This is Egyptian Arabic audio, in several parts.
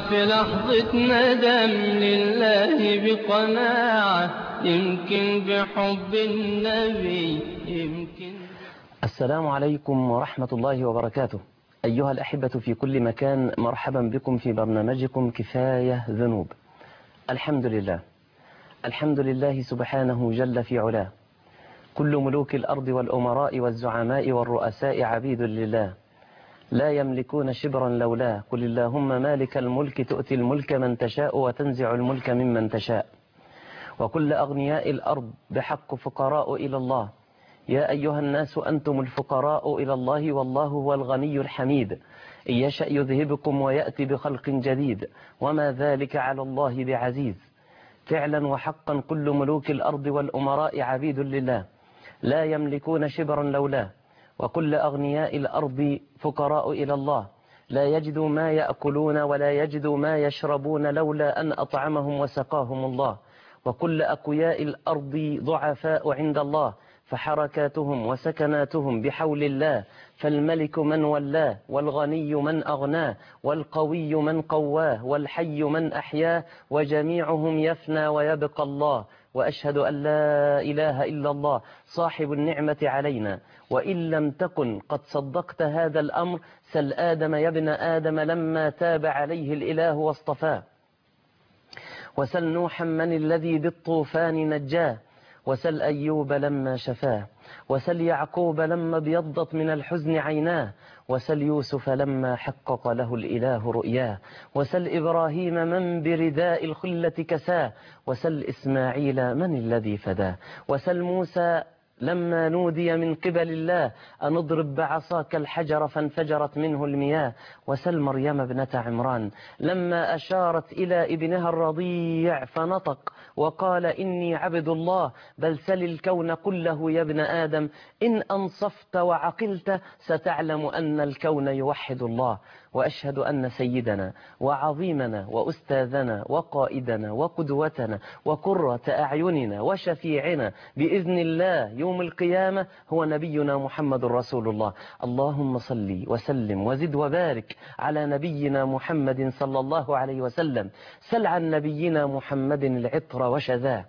في لحظة ندم لله بقناعة يمكن بحب النبي يمكن السلام عليكم ورحمة الله وبركاته أيها الأحبة في كل مكان مرحبا بكم في برنامجكم كفاية ذنوب الحمد لله الحمد لله سبحانه جل في علاه كل ملوك الأرض والأمراء والزعماء والرؤساء عبيد لله لا يملكون شبرا لولاه قل اللهم مالك الملك تؤتي الملك من تشاء وتنزع الملك ممن تشاء وكل أغنياء الأرض بحق فقراء إلى الله يا أيها الناس أنتم الفقراء إلى الله والله هو الغني الحميد إن يشأ يذهبكم ويأتي بخلق جديد وما ذلك على الله بعزيز فعلا وحقا كل ملوك الأرض والأمراء عبيد لله لا يملكون شبرا لولاه وكل أغنياء الأرض فقراء إلى الله لا يجدوا ما يأكلون ولا يجدوا ما يشربون لولا أن أطعمهم وسقاهم الله وكل أقوياء الأرض ضعفاء عند الله فحركاتهم وسكناتهم بحول الله فالملك من ولاه والغني من أغناه والقوي من قواه والحي من أحياه وجميعهم يفنى ويبقى الله وأشهد أن لا إله إلا الله صاحب النعمة علينا وإن لم تكن قد صدقت هذا الأمر سل آدم يا ابن آدم لما تاب عليه الإله واصطفاه وسل نوحا من الذي بالطوفان نجاه وسل أيوب لما شفاه وسل يعقوب لما ابيضت من الحزن عيناه وسل يوسف لما حقق له الإله رؤياه وسل إبراهيم من برداء الخلة كساه وسل إسماعيل من الذي فداه وسل موسى لما نودي من قبل الله أن اضرب بعصاك الحجر فانفجرت منه المياه وسل مريم ابنة عمران لما أشارت إلى ابنها الرضيع فنطق وقال إني عبد الله بل سل الكون كله يا ابن آدم إن أنصفت وعقلت ستعلم أن الكون يوحد الله وأشهد أن سيدنا وعظيمنا وأستاذنا وقائدنا وقدوتنا وقرة أعيننا وشفيعنا بإذن الله يوم القيامة هو نبينا محمد رسول الله اللهم صل وسلم وزد وبارك على نبينا محمد صلى الله عليه وسلم سل عن نبينا محمد العطر وشذاه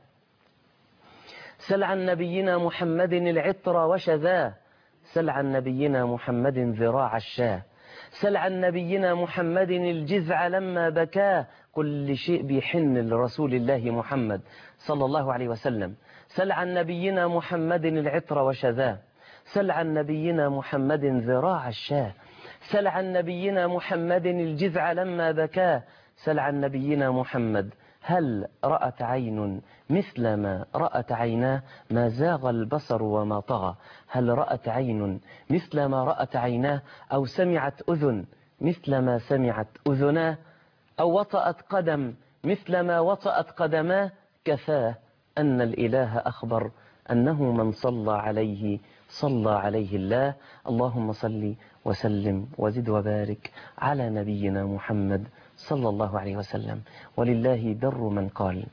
سل عن نبينا محمد العطر وشذاه سل عن نبينا محمد ذراع الشاه سل عن نبينا محمد الجذع لما بكاه كل شيء بيحن لرسول الله محمد صلى الله عليه وسلم سل عن نبينا محمد العطر وشذاه سل عن نبينا محمد ذراع الشاه سل عن نبينا محمد الجذع لما بكاه سل عن نبينا محمد هل رأت عين مثل ما رأت عيناه ما زاغ البصر وما طغى هل رأت عين مثل ما رأت عيناه أو سمعت أذن مثل ما سمعت أذناه أو وطأت قدم مثل ما وطأت قدماه كفاه أن الإله أخبر أنه من صلى عليه صلى عليه الله اللهم صل وسلم وزد وبارك على نبينا محمد صلى الله عليه وسلم ولله در من قال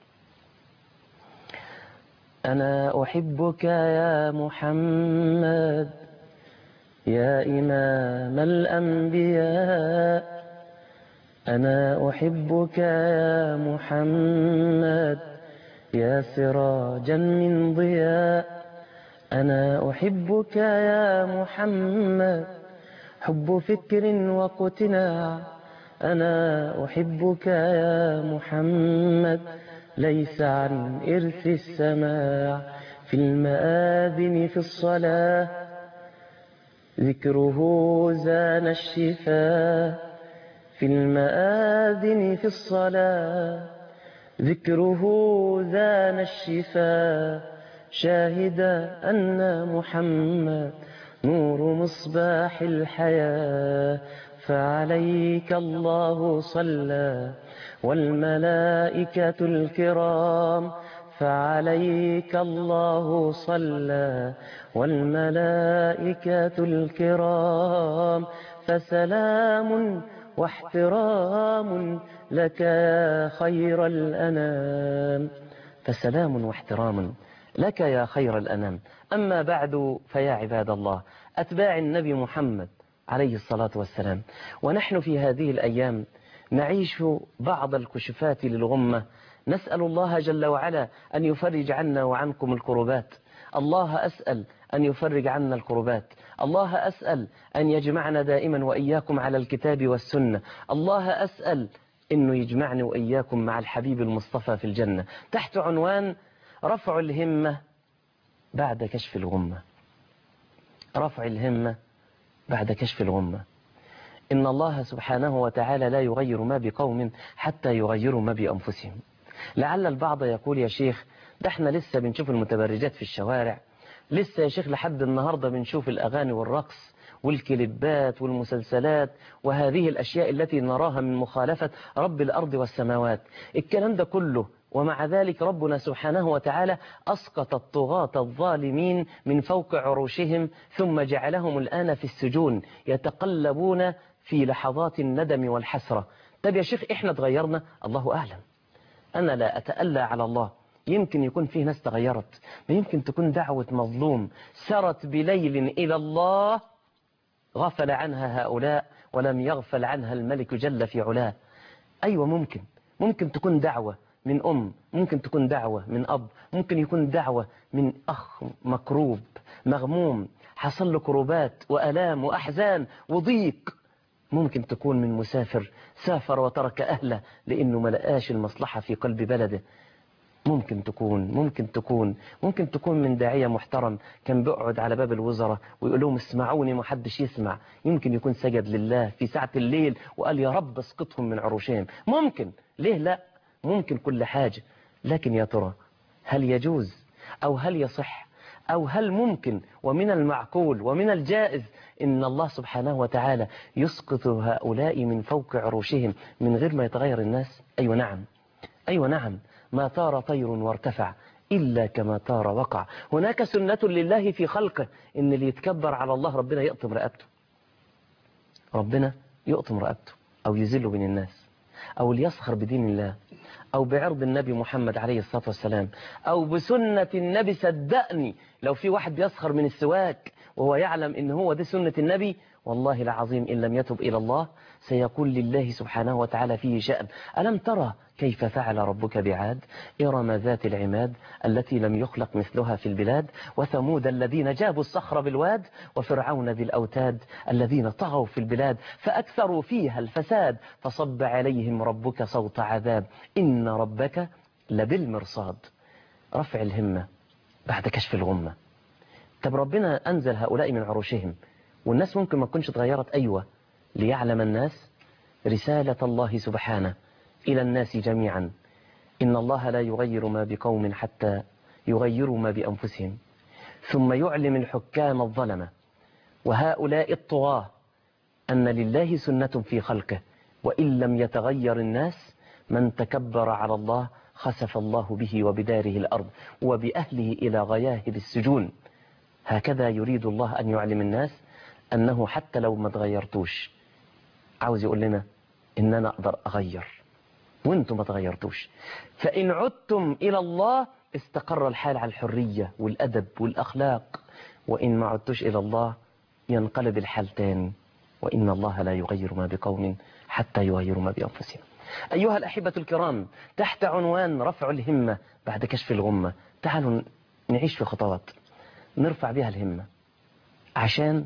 أنا أحبك يا محمد يا إمام الأنبياء أنا أحبك يا محمد يا سراجا من ضياء أنا أحبك يا محمد حب فكر واقتناع أنا أحبك يا محمد ليس عن إرث السماع في المآذن في الصلاة ذكره زان الشفاء في المآذن في الصلاة ذكره زان الشفاء شاهد أن محمد نور مصباح الحياة فعليك الله صلى والملائكة الكرام فعليك الله صلى والملائكة الكرام فسلام واحترام لك يا خير الأنام فسلام واحترام لك يا خير الأنام أما بعد فيا عباد الله أتباع النبي محمد عليه الصلاة والسلام ونحن في هذه الأيام نعيش بعض الكشفات للغمة نسأل الله جل وعلا أن يفرج عنا وعنكم الكربات الله أسأل أن يفرج عنا الكربات الله أسأل أن يجمعنا دائما وإياكم على الكتاب والسنة الله أسأل أنه يجمعني وإياكم مع الحبيب المصطفى في الجنة تحت عنوان رفع الهمة بعد كشف الغمة رفع الهمة بعد كشف الغمة إن الله سبحانه وتعالى لا يغير ما بقوم حتى يغيروا ما بأنفسهم لعل البعض يقول يا شيخ ده احنا لسه بنشوف المتبرجات في الشوارع لسه يا شيخ لحد النهاردة بنشوف الأغاني والرقص والكليبات والمسلسلات وهذه الأشياء التي نراها من مخالفة رب الأرض والسماوات الكلام ده كله ومع ذلك ربنا سبحانه وتعالى أسقط الطغاة الظالمين من فوق عروشهم ثم جعلهم الآن في السجون يتقلبون في لحظات الندم والحسرة طب يا شيخ إحنا تغيرنا الله أعلم أنا لا أتألى على الله يمكن يكون فيه ناس تغيرت ما يمكن تكون دعوة مظلوم سرت بليل إلى الله غفل عنها هؤلاء ولم يغفل عنها الملك جل في علاه أيوة ممكن ممكن تكون دعوة من أم ممكن تكون دعوة من أب ممكن يكون دعوة من أخ مكروب مغموم حصل له كروبات وألام وأحزان وضيق ممكن تكون من مسافر سافر وترك أهله لأنه ما لقاش المصلحة في قلب بلده ممكن تكون ممكن تكون ممكن تكون من داعية محترم كان بيقعد على باب الوزراء ويقول لهم اسمعوني ما حدش يسمع يمكن يكون سجد لله في ساعة الليل وقال يا رب اسقطهم من عروشهم ممكن ليه لا ممكن كل حاجة لكن يا ترى هل يجوز أو هل يصح أو هل ممكن ومن المعقول ومن الجائز إن الله سبحانه وتعالى يسقط هؤلاء من فوق عروشهم من غير ما يتغير الناس أيوة نعم أيوة نعم ما طار طير وارتفع إلا كما طار وقع هناك سنة لله في خلقه إن اللي يتكبر على الله ربنا يقطم رقبته ربنا يقطم رقبته أو يذله بين الناس أو ليسخر بدين الله أو بعرض النبي محمد عليه الصلاة والسلام أو بسنة النبي صدقني لو في واحد بيسخر من السواك وهو يعلم إن هو دي سنة النبي والله العظيم إن لم يتب إلى الله سيكون لله سبحانه وتعالى فيه شأن ألم ترى كيف فعل ربك بعاد إرم ذات العماد التي لم يخلق مثلها في البلاد وثمود الذين جابوا الصخر بالواد وفرعون ذي الأوتاد الذين طغوا في البلاد فأكثروا فيها الفساد فصب عليهم ربك صوت عذاب إن ربك لبالمرصاد رفع الهمة بعد كشف الغمة طب ربنا أنزل هؤلاء من عروشهم والناس ممكن ما تكونش اتغيرت أيوة ليعلم الناس رسالة الله سبحانه إلى الناس جميعا إن الله لا يغير ما بقوم حتى يغيروا ما بأنفسهم ثم يعلم الحكام الظلمة وهؤلاء الطغاة أن لله سنة في خلقه وإن لم يتغير الناس من تكبر على الله خسف الله به وبداره الأرض وبأهله إلى غياهب السجون هكذا يريد الله أن يعلم الناس أنه حتى لو ما تغيرتوش عاوز يقول لنا إن أنا أقدر أغير وانتم ما تغيرتوش فإن عدتم إلى الله استقر الحال على الحرية والأدب والأخلاق وإن ما عدتوش إلى الله ينقلب الحال تاني وإن الله لا يغير ما بقوم حتى يغيروا ما بأنفسهم أيها الأحبة الكرام تحت عنوان رفع الهمة بعد كشف الغمة تعالوا نعيش في خطوات نرفع بها الهمة عشان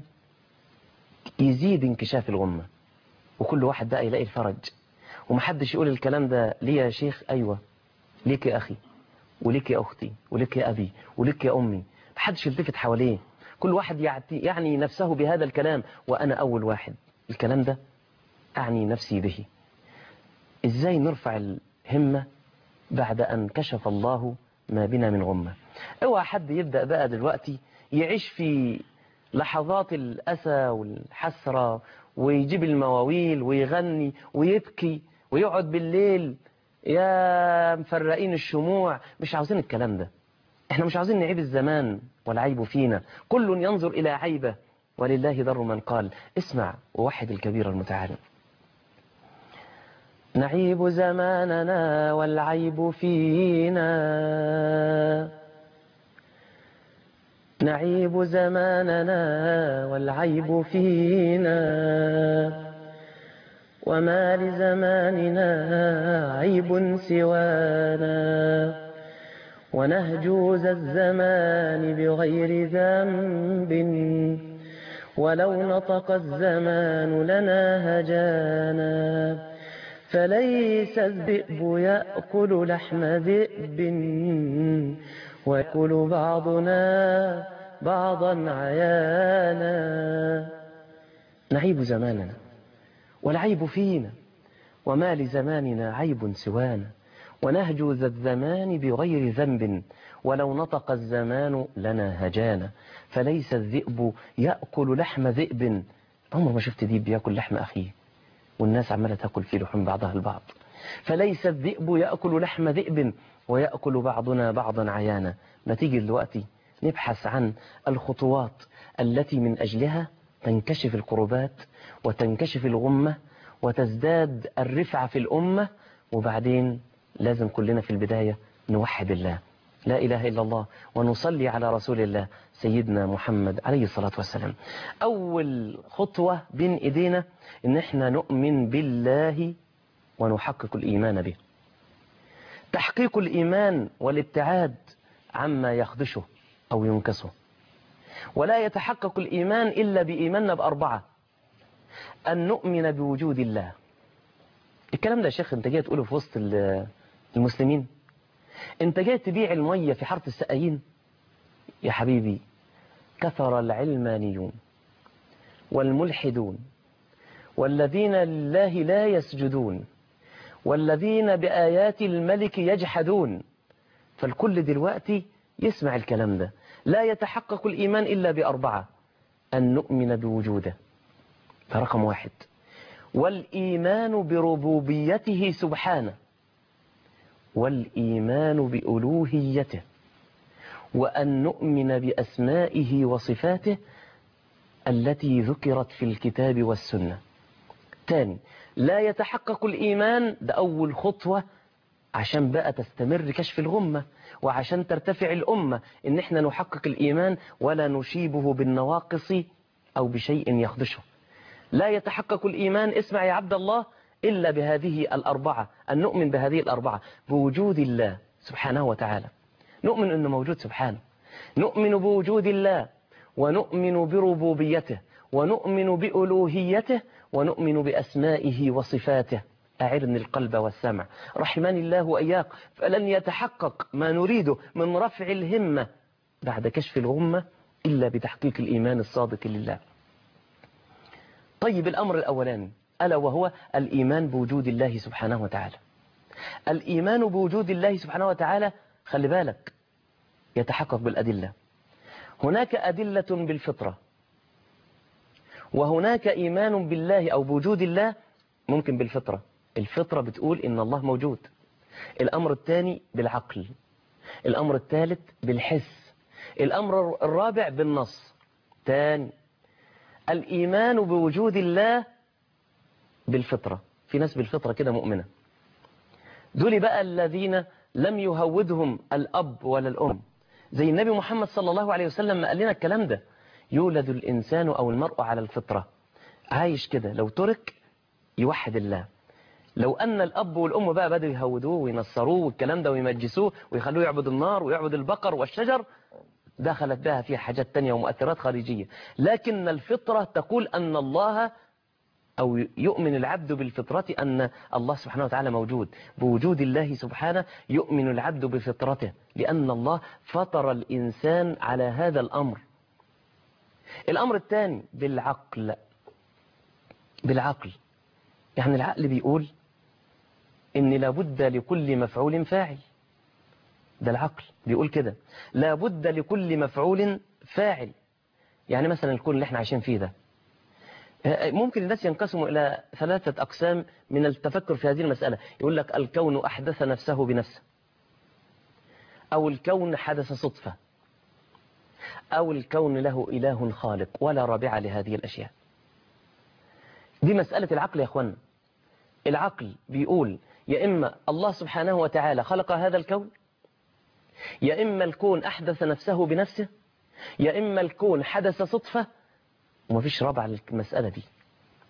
يزيد انكشاف الغمة وكل واحد بقى يلاقي الفرج ومحدش يقول الكلام ده ليه يا شيخ أيوة ليك يا أخي وليك يا أختي وليك يا أبي وليك يا أمي محدش يلتفت حواليه كل واحد يعتي يعني نفسه بهذا الكلام وأنا أول واحد الكلام ده أعني نفسي به إزاي نرفع الهمة بعد أن كشف الله ما بنا من غمة اوعى حد يبدأ بقى دلوقتي يعيش في لحظات الأسى والحسرة ويجيب المواويل ويغني ويبكي ويقعد بالليل يا مفرقين الشموع مش عاوزين الكلام ده احنا مش عاوزين نعيب الزمان والعيب فينا كل ينظر إلى عيبه ولله در من قال اسمع ووحد الكبير المتعال نعيب زماننا والعيب فينا نعيب زماننا والعيب فينا وما لزماننا عيب سوانا ونهجوز الزمان بغير ذنب ولو نطق الزمان لنا هجانا فليس الذئب يأكل لحم ذئب ويأكل بعضنا بعضا عيانا نعيب زماننا والعيب فينا وما لزماننا عيب سوانا ونهجو ذا الزمان بغير ذنب ولو نطق الزمان لنا هجانا فليس الذئب يأكل لحم ذئب عمر ما شفت ديب يأكل لحم أخيه والناس عمالة تأكل في لحوم بعضها البعض فليس الذئب يأكل لحم ذئب ويأكل بعضنا بعضا عيانا نتيجة دلوقتي نبحث عن الخطوات التي من أجلها تنكشف الكربات وتنكشف الغمة وتزداد الرفعة في الأمة وبعدين لازم كلنا في البداية نوحد الله لا إله إلا الله ونصلي على رسول الله سيدنا محمد عليه الصلاة والسلام أول خطوة بين إيدينا إن احنا نؤمن بالله ونحقق الإيمان به تحقيق الإيمان والابتعاد عما يخدشه أو ينكسه ولا يتحقق الإيمان إلا بإيماننا بأربعة أن نؤمن بوجود الله الكلام ده يا شيخ انت جاي تقوله في وسط المسلمين انت جاي تبيع المية في حارة السقايين يا حبيبي كثر العلمانيون والملحدون والذين لله لا يسجدون والذين بآيات الملك يجحدون فالكل دلوقتي يسمع الكلام ده لا يتحقق الإيمان إلا بأربعة أن نؤمن بوجوده فرقم واحد والإيمان بربوبيته سبحانه والإيمان بألوهيته وأن نؤمن بأسمائه وصفاته التي ذكرت في الكتاب والسنة تاني لا يتحقق الإيمان ده أول خطوة عشان بقى تستمر كشف الغمة وعشان ترتفع الأمة إن احنا نحقق الإيمان ولا نشيبه بالنواقص أو بشيء يخدشه لا يتحقق الإيمان اسمع يا عبد الله إلا بهذه الأربعة أن نؤمن بهذه الأربعة بوجود الله سبحانه وتعالى نؤمن أنه موجود سبحانه نؤمن بوجود الله ونؤمن بربوبيته ونؤمن بألوهيته ونؤمن بأسمائه وصفاته أعرني القلب والسمع رحمني الله وإياك فلن يتحقق ما نريده من رفع الهمة بعد كشف الغمة إلا بتحقيق الإيمان الصادق لله طيب الأمر الأولاني ألا وهو الإيمان بوجود الله سبحانه وتعالى الإيمان بوجود الله سبحانه وتعالى خلي بالك يتحقق بالأدلة هناك أدلة بالفطرة وهناك إيمان بالله أو بوجود الله ممكن بالفطرة الفطرة بتقول إن الله موجود الأمر الثاني بالعقل الأمر الثالث بالحس الأمر الرابع بالنص تاني الإيمان بوجود الله بالفطرة في ناس بالفطرة كده مؤمنة دول بقى الذين لم يهودهم الأب ولا الأم زي النبي محمد صلى الله عليه وسلم ما قال لنا الكلام ده يولد الإنسان أو المرء على الفطرة عايش كده لو ترك يوحد الله لو أن الأب والأم بقى بدأوا يهودوه وينصروه والكلام ده ويمجسوه ويخلوه يعبد النار ويعبد البقر والشجر دخلت بها فيها حاجات تانية ومؤثرات خارجية لكن الفطرة تقول أن الله أو يؤمن العبد بالفطرة أن الله سبحانه وتعالى موجود بوجود الله سبحانه يؤمن العبد بفطرته لأن الله فطر الإنسان على هذا الأمر الأمر الثاني بالعقل بالعقل يعني العقل بيقول إن لابد لكل مفعول فاعل ده العقل بيقول كده لابد لكل مفعول فاعل يعني مثلا الكون اللي احنا عايشين فيه ده ممكن الناس ينقسموا إلى ثلاثة أقسام من التفكر في هذه المسألة يقول لك الكون أحدث نفسه بنفسه أو الكون حدث صدفة أو الكون له إله خالق ولا رابع لهذه الأشياء دي مسألة العقل يا أخوان العقل بيقول يا إما الله سبحانه وتعالى خلق هذا الكون يا إما الكون أحدث نفسه بنفسه يا إما الكون حدث صدفة ومفيش رابع للمسألة دي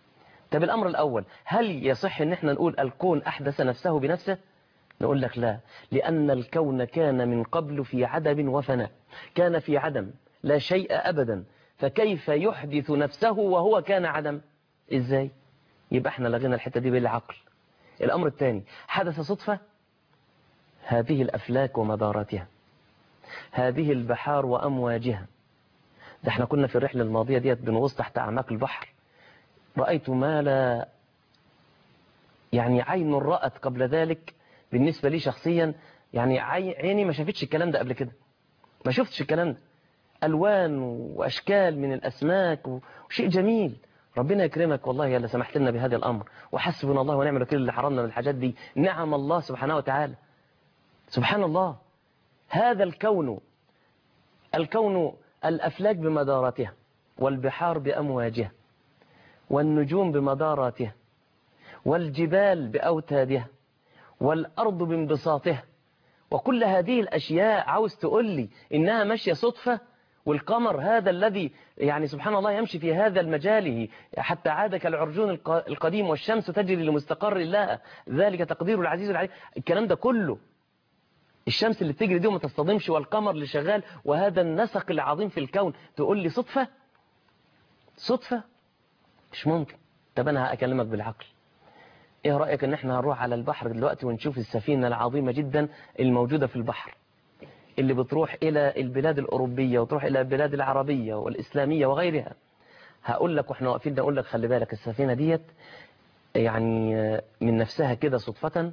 طب الأمر الأول هل يصح ان احنا نقول الكون أحدث نفسه بنفسه نقول لك لا لأن الكون كان من قبل في عدم وفناء كان في عدم لا شيء أبدا فكيف يحدث نفسه وهو كان عدم إزاي يبقى احنا لغينا الحتة دي بالعقل الأمر الثاني حدث صدفة هذه الأفلاك ومداراتها هذه البحار وأمواجها ده احنا كنا في الرحلة الماضية ديت بنغوص تحت أعماق البحر رأيت ما لا يعني عين رأت قبل ذلك بالنسبة لي شخصيا يعني عيني ما شافتش الكلام ده قبل كده ما شفتش الكلام ده ألوان وأشكال من الأسماك وشيء جميل ربنا يكرمك والله يا اللي سمحت لنا بهذا الأمر وحسبنا الله ونعم الوكيل اللي حرمنا من الحاجات دي نعم الله سبحانه وتعالى سبحان الله هذا الكون الكون الأفلاك بمداراتها والبحار بأمواجها والنجوم بمداراتها والجبال بأوتادها والأرض بانبساطها وكل هذه الأشياء عاوز تقول لي إنها ماشية صدفة والقمر هذا الذي يعني سبحان الله يمشي في هذا المجال حتى عاد كالعرجون القديم والشمس تجري لمستقر لها ذلك تقدير العزيز العليم الكلام ده كله الشمس اللي بتجري دي وما تصطدمش والقمر اللي شغال وهذا النسق العظيم في الكون تقول لي صدفة صدفة مش ممكن طب أنا هأكلمك بالعقل ايه رأيك ان احنا هنروح على البحر دلوقتي ونشوف السفينة العظيمة جدا الموجودة في البحر اللي بتروح الى البلاد الاوروبية وتروح الى البلاد العربية والاسلامية وغيرها هقول لك واحنا واقفين اقول لك خلي بالك السفينة ديت يعني من نفسها كده صدفة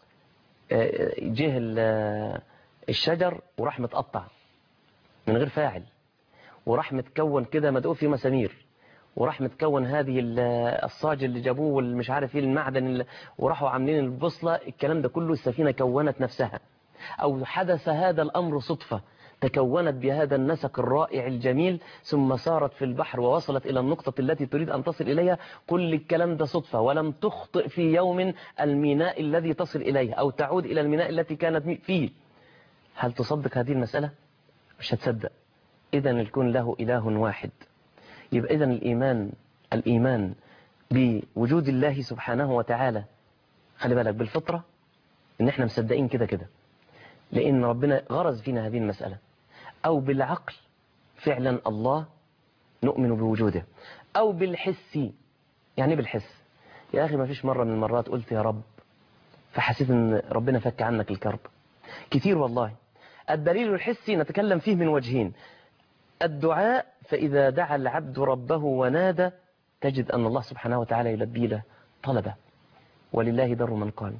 جه الشجر وراح متقطع من غير فاعل وراح متكون كده مدقوق فيه مسامير وراح متكون هذه الصاج اللي جابوه والمش عارف ايه المعدن وراحوا عاملين البوصلة الكلام ده كله السفينة كونت نفسها او حدث هذا الامر صدفة تكونت بهذا النسق الرائع الجميل ثم سارت في البحر ووصلت إلى النقطة التي تريد أن تصل إليها كل الكلام ده صدفة ولم تخطئ في يوم الميناء الذي تصل إليه أو تعود إلى الميناء التي كانت فيه هل تصدق هذه المسألة؟ مش هتصدق إذا الكون له إله واحد يبقى إذا الإيمان الإيمان بوجود الله سبحانه وتعالى خلي بالك بالفطرة إن إحنا مصدقين كده كده لأن ربنا غرز فينا هذه المسألة أو بالعقل فعلا الله نؤمن بوجوده أو بالحس يعني بالحس يا أخي ما فيش مرة من المرات قلت يا رب فحسيت أن ربنا فك عنك الكرب كتير والله الدليل الحسي نتكلم فيه من وجهين الدعاء فإذا دعا العبد ربه ونادى تجد أن الله سبحانه وتعالى يلبي له طلبه ولله در من قال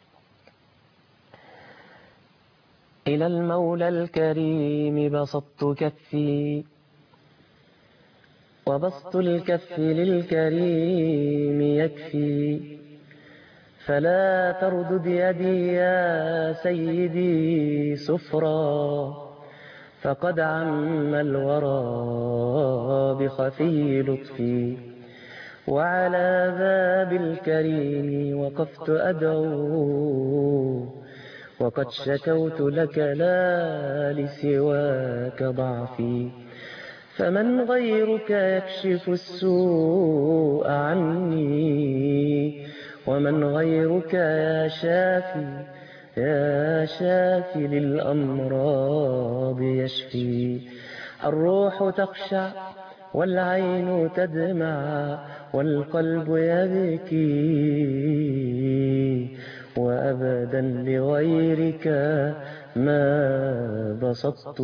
إلى المولى الكريم بسطت كفي وبسط الكف للكريم يكفي فلا تردد يدي يا سيدي سفرا فقد عم الورى بخفي لطفي وعلى باب الكريم وقفت أدعو وقد شكوت لك لا لسواك ضعفي فمن غيرك يكشف السوء عني ومن غيرك يا شافي يا شافي للأمراض يشفي الروح تخشع والعين تدمع والقلب يبكي وأبدا لغيرك ما بسطت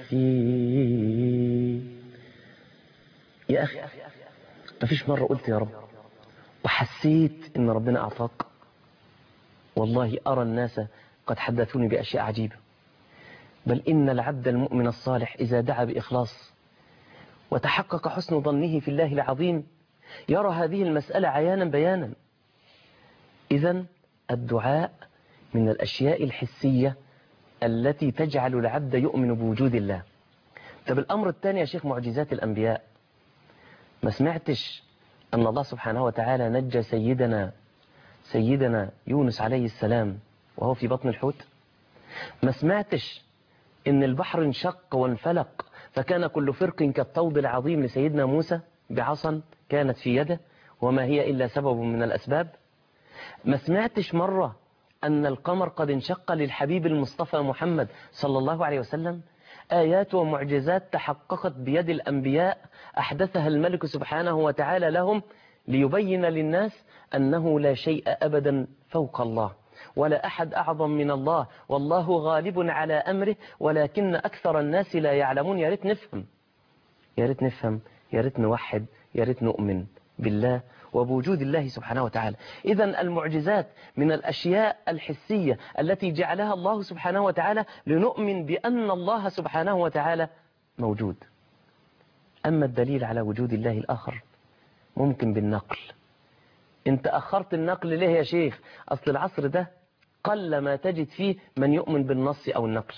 كفي يا أخي ما فيش مرة قلت يا رب وحسيت إن ربنا أعطاك والله أرى الناس قد حدثوني بأشياء عجيبة بل إن العبد المؤمن الصالح إذا دعا بإخلاص وتحقق حسن ظنه في الله العظيم يرى هذه المسألة عيانا بيانا إذا الدعاء من الأشياء الحسية التي تجعل العبد يؤمن بوجود الله طب الأمر الثاني يا شيخ معجزات الأنبياء ما سمعتش أن الله سبحانه وتعالى نجى سيدنا سيدنا يونس عليه السلام وهو في بطن الحوت ما سمعتش ان البحر انشق وانفلق فكان كل فرق كالطود العظيم لسيدنا موسى بعصا كانت في يده وما هي إلا سبب من الأسباب ما سمعتش مرة أن القمر قد انشق للحبيب المصطفى محمد صلى الله عليه وسلم آيات ومعجزات تحققت بيد الأنبياء أحدثها الملك سبحانه وتعالى لهم ليبين للناس أنه لا شيء أبدا فوق الله ولا أحد أعظم من الله والله غالب على أمره ولكن أكثر الناس لا يعلمون يا ريت نفهم يا ريت نفهم يا ريت نوحد يا ريت نؤمن بالله وبوجود الله سبحانه وتعالى إذا المعجزات من الأشياء الحسية التي جعلها الله سبحانه وتعالى لنؤمن بأن الله سبحانه وتعالى موجود أما الدليل على وجود الله الآخر ممكن بالنقل انت أخرت النقل ليه يا شيخ أصل العصر ده قل ما تجد فيه من يؤمن بالنص أو النقل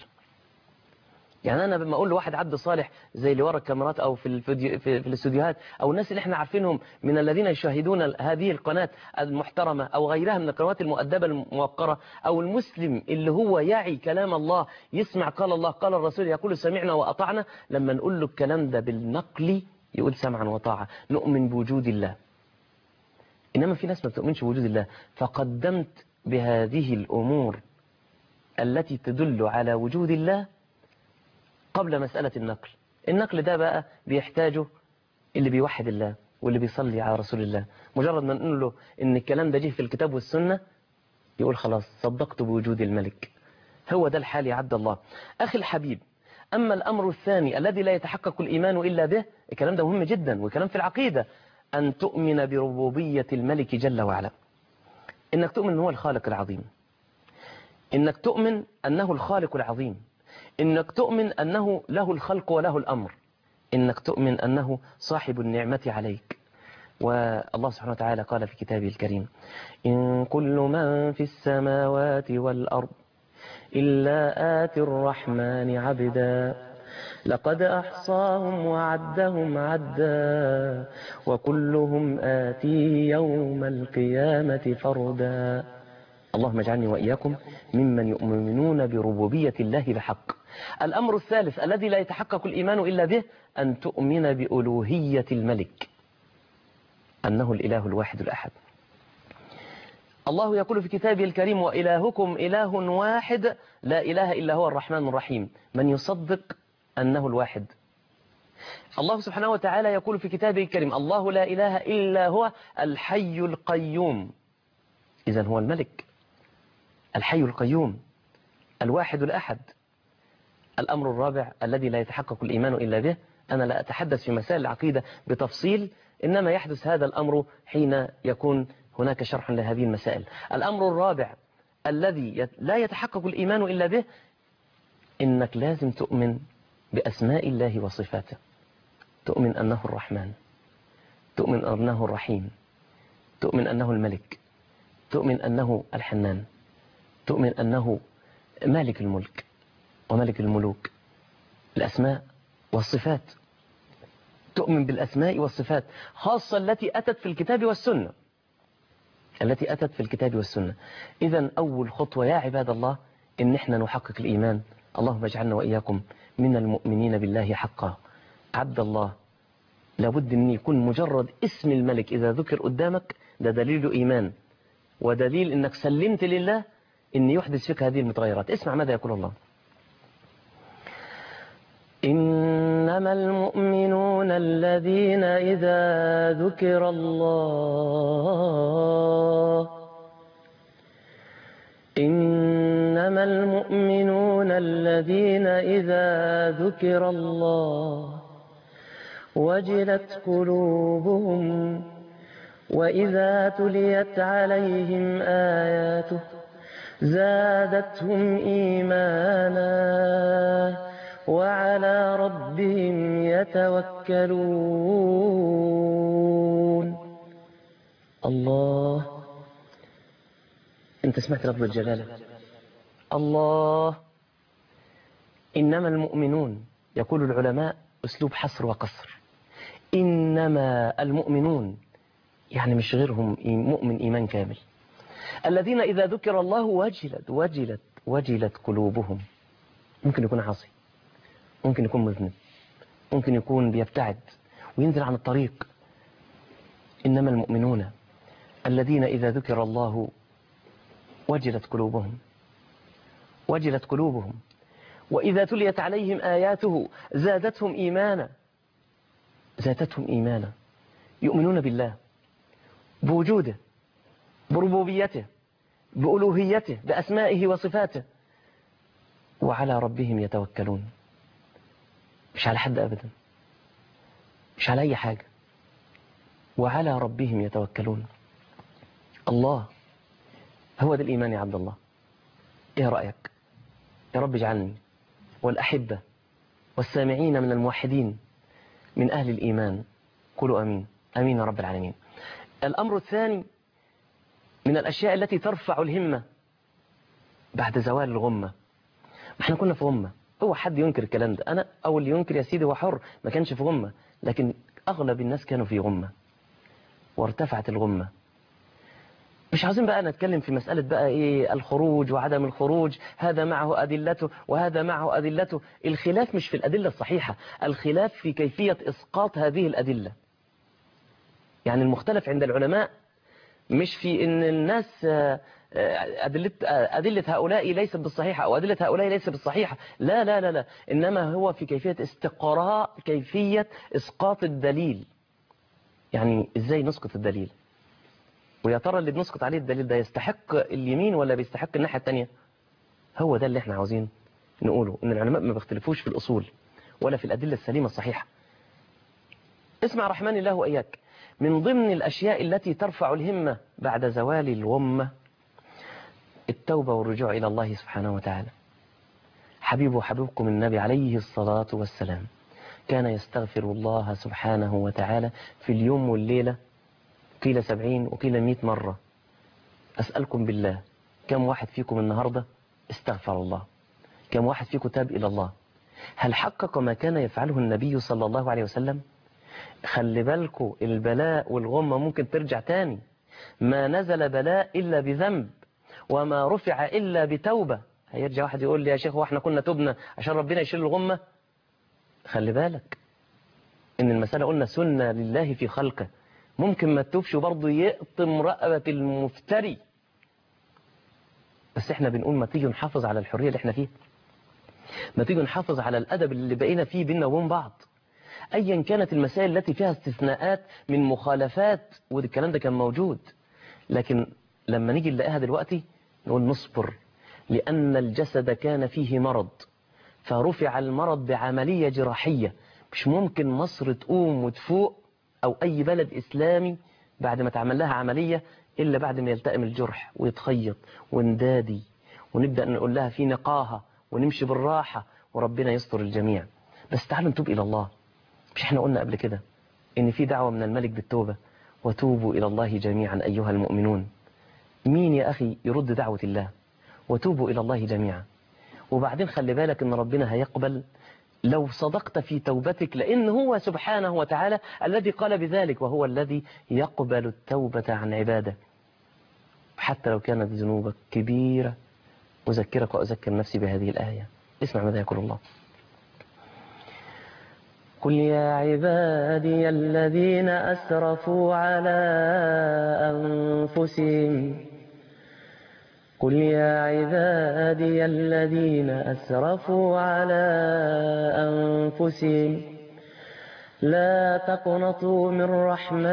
يعني أنا لما أقول لواحد عبد صالح زي اللي ورا الكاميرات أو في الفيديو في, في الاستوديوهات أو الناس اللي احنا عارفينهم من الذين يشاهدون هذه القناة المحترمة أو غيرها من القنوات المؤدبة الموقرة أو المسلم اللي هو يعي كلام الله يسمع قال الله قال الرسول يقول سمعنا وأطعنا لما نقول له الكلام ده بالنقل يقول سمعا وطاعة نؤمن بوجود الله إنما في ناس ما بتؤمنش بوجود الله فقدمت بهذه الأمور التي تدل على وجود الله قبل مسألة النقل النقل ده بقى بيحتاجه اللي بيوحد الله واللي بيصلي على رسول الله مجرد ما نقول له ان الكلام ده جه في الكتاب والسنة يقول خلاص صدقت بوجود الملك هو ده الحال يا عبد الله أخي الحبيب أما الأمر الثاني الذي لا يتحقق الإيمان إلا به الكلام ده مهم جدا وكلام في العقيدة أن تؤمن بربوبية الملك جل وعلا إنك تؤمن هو الخالق العظيم إنك تؤمن أنه الخالق العظيم إنك تؤمن أنه له الخلق وله الأمر إنك تؤمن أنه صاحب النعمة عليك والله سبحانه وتعالى قال في كتابه الكريم إن كل من في السماوات والأرض إلا آتي الرحمن عبدا لقد أحصاهم وعدهم عدا وكلهم آتي يوم القيامة فردا اللهم اجعلني وإياكم ممن يؤمنون بربوبية الله بحق الأمر الثالث الذي لا يتحقق الإيمان إلا به أن تؤمن بألوهية الملك أنه الإله الواحد الأحد الله يقول في كتابه الكريم وإلهكم إله واحد لا إله إلا هو الرحمن الرحيم من يصدق أنه الواحد الله سبحانه وتعالى يقول في كتابه الكريم الله لا إله إلا هو الحي القيوم إذا هو الملك الحي القيوم الواحد الأحد الأمر الرابع الذي لا يتحقق الإيمان إلا به أنا لا أتحدث في مسائل العقيدة بتفصيل إنما يحدث هذا الأمر حين يكون هناك شرح لهذه المسائل الأمر الرابع الذي لا يتحقق الإيمان إلا به إنك لازم تؤمن بأسماء الله وصفاته تؤمن أنه الرحمن تؤمن أنه الرحيم تؤمن أنه الملك تؤمن أنه الحنان تؤمن أنه مالك الملك وملك الملوك الأسماء والصفات تؤمن بالأسماء والصفات خاصة التي أتت في الكتاب والسنة التي أتت في الكتاب والسنة إذا أول خطوة يا عباد الله إن إحنا نحقق الإيمان اللهم اجعلنا وإياكم من المؤمنين بالله حقا عبد الله لابد أن يكون مجرد اسم الملك إذا ذكر قدامك ده دليل إيمان ودليل أنك سلمت لله أن يحدث فيك هذه المتغيرات اسمع ماذا يقول الله إنما المؤمنون الذين إذا ذكر الله إنما المؤمنون الذين إذا ذكر الله وجلت قلوبهم وإذا تليت عليهم آياته زادتهم إيمانا وعلى ربهم يتوكلون الله انت سمعت لفظ الجلالة الله إنما المؤمنون يقول العلماء أسلوب حصر وقصر إنما المؤمنون يعني مش غيرهم مؤمن إيمان كامل الذين إذا ذكر الله وجلت وجلت وجلت قلوبهم ممكن يكون عاصي ممكن يكون مذنب ممكن يكون بيبتعد وينزل عن الطريق إنما المؤمنون الذين إذا ذكر الله وجلت قلوبهم وجلت قلوبهم وإذا تليت عليهم آياته زادتهم إيمانا زادتهم إيمانا يؤمنون بالله بوجوده بربوبيته بألوهيته بأسمائه وصفاته وعلى ربهم يتوكلون مش على حد أبدا مش على أي حاجة وعلى ربهم يتوكلون الله هو ده الإيمان يا عبد الله إيه رأيك يا رب اجعلني والأحبة والسامعين من الموحدين من أهل الإيمان قولوا أمين أمين يا رب العالمين الأمر الثاني من الأشياء التي ترفع الهمة بعد زوال الغمة ما احنا كنا في غمة هو حد ينكر الكلام ده أنا أو اللي ينكر يا سيدي هو حر ما كانش في غمة لكن أغلب الناس كانوا في غمة وارتفعت الغمة مش عاوزين بقى نتكلم في مسألة بقى إيه الخروج وعدم الخروج هذا معه أدلته وهذا معه أدلته الخلاف مش في الأدلة الصحيحة الخلاف في كيفية إسقاط هذه الأدلة يعني المختلف عند العلماء مش في ان الناس أدلة, أدلة هؤلاء ليست بالصحيحة أو أدلة هؤلاء ليست بالصحيحة لا لا لا لا إنما هو في كيفية استقراء كيفية إسقاط الدليل يعني إزاي نسقط الدليل ويا ترى اللي بنسقط عليه الدليل ده يستحق اليمين ولا بيستحق الناحية التانية هو ده اللي احنا عاوزين نقوله ان العلماء ما بيختلفوش في الأصول ولا في الأدلة السليمة الصحيحة اسمع رحمن الله وإياك من ضمن الأشياء التي ترفع الهمة بعد زوال الغمة التوبة والرجوع إلى الله سبحانه وتعالى حبيب وحبيبكم النبي عليه الصلاة والسلام كان يستغفر الله سبحانه وتعالى في اليوم والليلة قيل سبعين وقيل مئة مرة أسألكم بالله كم واحد فيكم النهاردة استغفر الله كم واحد فيكم تاب إلى الله هل حقق ما كان يفعله النبي صلى الله عليه وسلم خلي بالكم البلاء والغمة ممكن ترجع تاني ما نزل بلاء إلا بذنب وما رفع إلا بتوبة هيرجع واحد يقول لي يا شيخ واحنا كنا تبنا عشان ربنا يشيل الغمة خلي بالك إن المسألة قلنا سنة لله في خلقه ممكن ما تتوبش وبرضه يقطم رقبة المفتري بس احنا بنقول ما تيجي نحافظ على الحرية اللي احنا فيها ما تيجي نحافظ على الأدب اللي بقينا فيه بيننا وبين بعض أيا كانت المسائل التي فيها استثناءات من مخالفات والكلام ده كان موجود لكن لما نيجي نلاقيها دلوقتي نقول نصبر لأن الجسد كان فيه مرض فرفع المرض بعملية جراحية مش ممكن مصر تقوم وتفوق أو أي بلد إسلامي بعد ما تعمل لها عملية إلا بعد ما يلتئم الجرح ويتخيط وندادي ونبدأ نقول لها في نقاهة ونمشي بالراحة وربنا يستر الجميع بس تعالوا نتوب إلى الله مش احنا قلنا قبل كده ان في دعوة من الملك بالتوبة وتوبوا إلى الله جميعا أيها المؤمنون مين يا أخي يرد دعوة الله وتوبوا إلى الله جميعا وبعدين خلي بالك ان ربنا هيقبل لو صدقت في توبتك لأن هو سبحانه وتعالى الذي قال بذلك وهو الذي يقبل التوبة عن عباده حتى لو كانت ذنوبك كبيرة أذكرك وأذكر نفسي بهذه الآية اسمع ماذا يقول الله قل يا عبادي الذين أسرفوا على أنفسهم قل يا عبادي الذين أسرفوا على أنفسهم لا تقنطوا من رحمة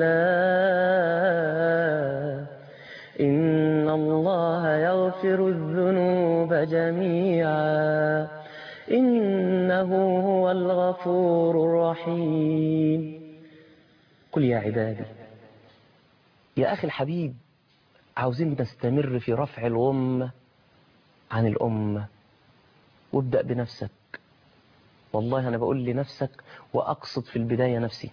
الله إن الله يغفر الذنوب جميعا إنه هو الغفور الرحيم قل يا عبادي يا أخي الحبيب عاوزين نستمر في رفع الغمة عن الأمة وابدأ بنفسك والله أنا بقول لنفسك وأقصد في البداية نفسي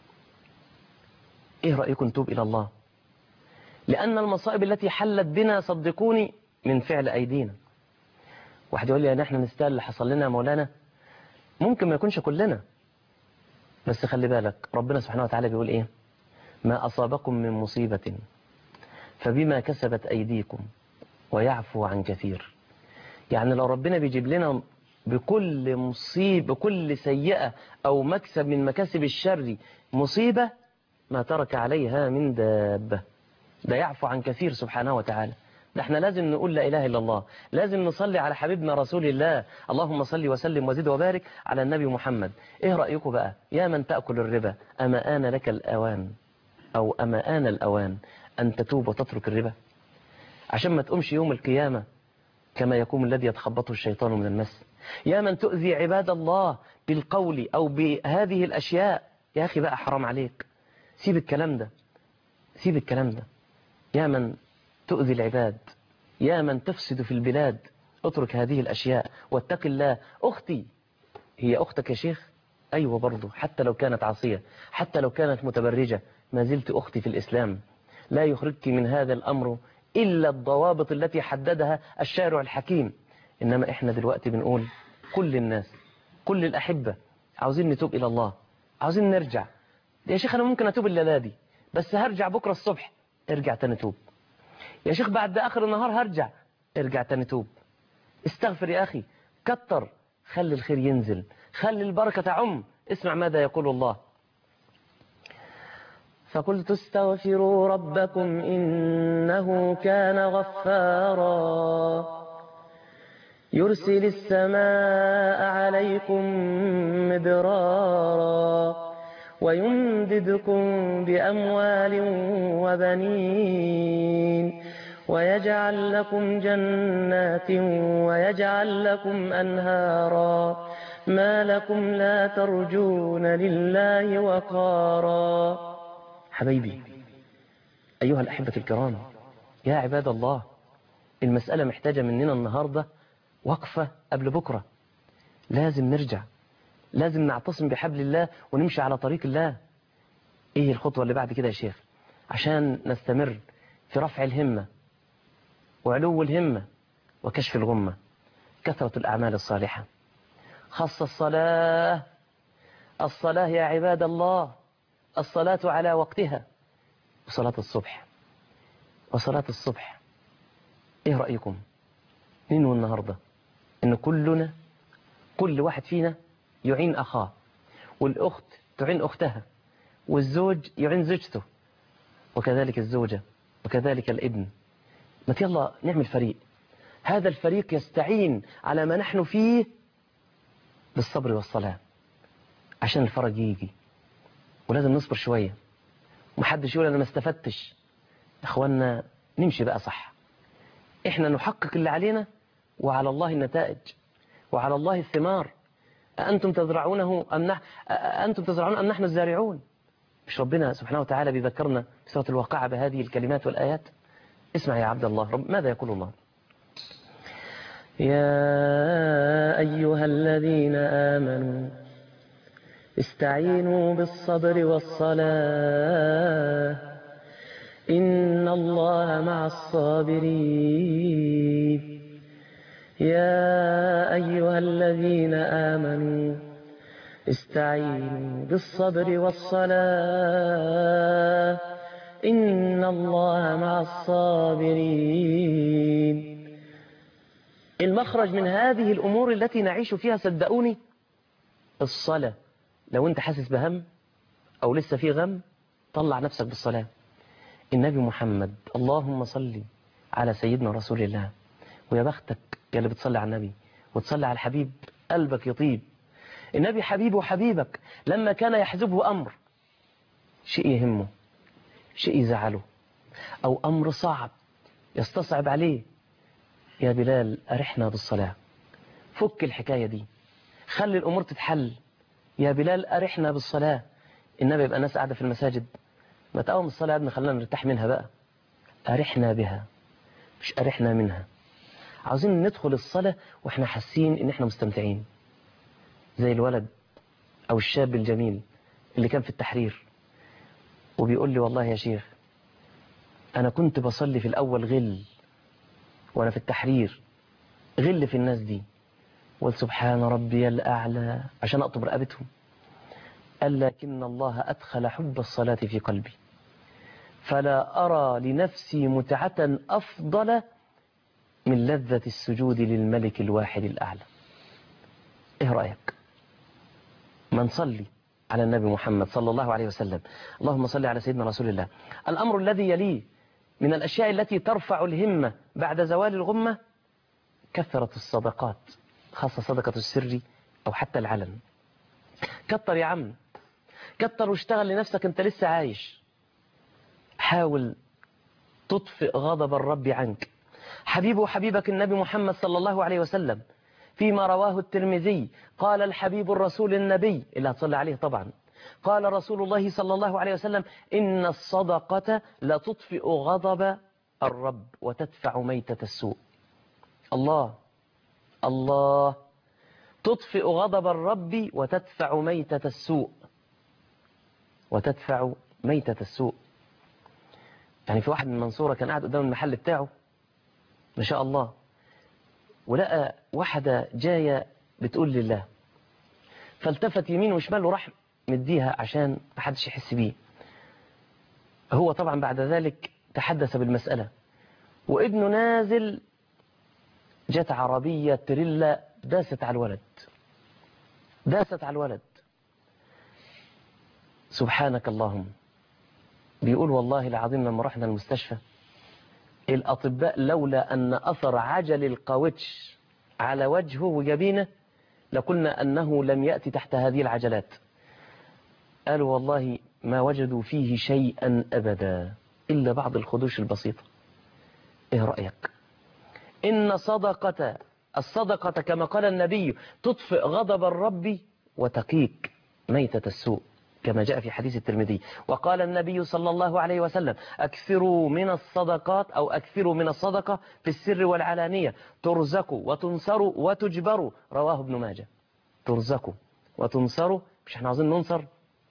إيه رأيكم توب إلى الله لأن المصائب التي حلت بنا صدقوني من فعل أيدينا واحد يقول لي يعني احنا نستاهل اللي حصل لنا يا مولانا ممكن ما يكونش كلنا بس خلي بالك ربنا سبحانه وتعالى بيقول ايه ما أصابكم من مصيبة فبما كسبت أيديكم ويعفو عن كثير يعني لو ربنا بيجيب لنا بكل مصيبة بكل سيئة أو مكسب من مكاسب الشر مصيبة ما ترك عليها من دابة ده يعفو عن كثير سبحانه وتعالى ده احنا لازم نقول لا إله إلا الله لازم نصلي على حبيبنا رسول الله اللهم صل وسلم وزد وبارك على النبي محمد ايه رأيكم بقى يا من تأكل الربا أما آن لك الأوان أو أما آن الأوان أن تتوب وتترك الربا عشان ما تقومش يوم القيامة كما يقوم الذي يتخبطه الشيطان من المس يا من تؤذي عباد الله بالقول أو بهذه الأشياء يا أخي بقى حرام عليك سيب الكلام ده سيب الكلام ده يا من تؤذي العباد يا من تفسد في البلاد اترك هذه الأشياء واتق الله أختي هي أختك يا شيخ أيوة برضو حتى لو كانت عاصية حتى لو كانت متبرجة ما زلت أختي في الإسلام لا يخرجك من هذا الأمر إلا الضوابط التي حددها الشارع الحكيم إنما إحنا دلوقتي بنقول كل الناس كل الأحبة عاوزين نتوب إلى الله عاوزين نرجع يا شيخ أنا ممكن أتوب الليلة دي بس هرجع بكرة الصبح ارجع تاني توب يا شيخ بعد آخر النهار هرجع ارجع تاني توب استغفر يا أخي كتر خلي الخير ينزل خلي البركة تعم اسمع ماذا يقول الله فقلت استغفروا ربكم إنه كان غفارا يرسل السماء عليكم مدرارا ويمددكم بأموال وبنين ويجعل لكم جنات ويجعل لكم أنهارا ما لكم لا ترجون لله وقارا حبيبي أيها الأحبة الكرام يا عباد الله المسألة محتاجة مننا النهاردة وقفة قبل بكرة لازم نرجع لازم نعتصم بحبل الله ونمشي على طريق الله ايه الخطوة اللي بعد كده يا شيخ عشان نستمر في رفع الهمة وعلو الهمة وكشف الغمة كثرة الأعمال الصالحة خاصة الصلاة الصلاة يا عباد الله الصلاة على وقتها وصلاة الصبح وصلاة الصبح ايه رأيكم ننوي النهاردة ان كلنا كل واحد فينا يعين أخاه والأخت تعين أختها والزوج يعين زوجته وكذلك الزوجة وكذلك الابن ما يلا نعمل فريق هذا الفريق يستعين على ما نحن فيه بالصبر والصلاة عشان الفرج يجي ولازم نصبر شوية ومحدش يقول أنا ما استفدتش أخوانا نمشي بقى صح إحنا نحقق اللي علينا وعلى الله النتائج وعلى الله الثمار أأنتم تزرعونه أم نح... أأنتم تزرعون أم نحن الزارعون مش ربنا سبحانه وتعالى بيذكرنا في سورة الواقعة بهذه الكلمات والآيات اسمع يا عبد الله رب ماذا يقول الله يا أيها الذين آمنوا استعينوا بالصبر والصلاة إن الله مع الصابرين يا أيها الذين آمنوا استعينوا بالصبر والصلاة إن الله مع الصابرين المخرج من هذه الأمور التي نعيش فيها صدقوني الصلاة لو أنت حاسس بهم أو لسه في غم طلع نفسك بالصلاة النبي محمد اللهم صل على سيدنا رسول الله ويا بختك يا اللي بتصلي على النبي وتصلي على الحبيب قلبك يطيب النبي حبيبه وحبيبك لما كان يحزبه أمر شيء يهمه شيء يزعله أو أمر صعب يستصعب عليه يا بلال أرحنا بالصلاة فك الحكاية دي خلي الأمور تتحل يا بلال أرحنا بالصلاة النبي يبقى ناس قاعدة في المساجد ما تقوم الصلاة يا ابني خلينا نرتاح منها بقى أرحنا بها مش أرحنا منها عاوزين ندخل الصلاة وإحنا حاسين إن إحنا مستمتعين زي الولد أو الشاب الجميل اللي كان في التحرير وبيقول لي والله يا شيخ أنا كنت بصلي في الأول غل وأنا في التحرير غل في الناس دي قلت سبحان ربي الأعلى عشان أطب رقبتهم قال لكن الله أدخل حب الصلاة في قلبي فلا أرى لنفسي متعة أفضل من لذة السجود للملك الواحد الأعلى إيه رأيك ما نصلي على النبي محمد صلى الله عليه وسلم اللهم صل على سيدنا رسول الله الأمر الذي يليه من الأشياء التي ترفع الهمة بعد زوال الغمة كثرة الصدقات خاصة صدقة السر أو حتى العلن كتر يا عم كتر واشتغل لنفسك انت لسه عايش حاول تطفئ غضب الرب عنك حبيب وحبيبك النبي محمد صلى الله عليه وسلم فيما رواه الترمذي قال الحبيب الرسول النبي اللي هتصلي عليه طبعا قال رسول الله صلى الله عليه وسلم إن الصدقة لتطفئ غضب الرب وتدفع ميتة السوء الله الله تطفئ غضب الرب وتدفع ميتة السوء وتدفع ميتة السوء يعني في واحد من المنصورة كان قاعد قدام المحل بتاعه ما شاء الله ولقى واحدة جاية بتقول لله فالتفت يمين وشمال وراح مديها عشان محدش يحس بيه هو طبعا بعد ذلك تحدث بالمسألة وابنه نازل جت عربية تريلا داست على الولد داست على الولد سبحانك اللهم بيقول والله العظيم لما رحنا المستشفى الأطباء لولا أن أثر عجل القاوتش على وجهه وجبينه لقلنا أنه لم يأتي تحت هذه العجلات قالوا والله ما وجدوا فيه شيئا أبدا إلا بعض الخدوش البسيطة إيه رأيك إن صدقة الصدقة كما قال النبي تطفئ غضب الرب وتقيك ميتة السوء كما جاء في حديث الترمذي وقال النبي صلى الله عليه وسلم أكثروا من الصدقات أو أكثروا من الصدقة في السر والعلانية ترزقوا وتنصروا وتجبروا رواه ابن ماجه ترزقوا وتنصروا مش احنا عاوزين ننصر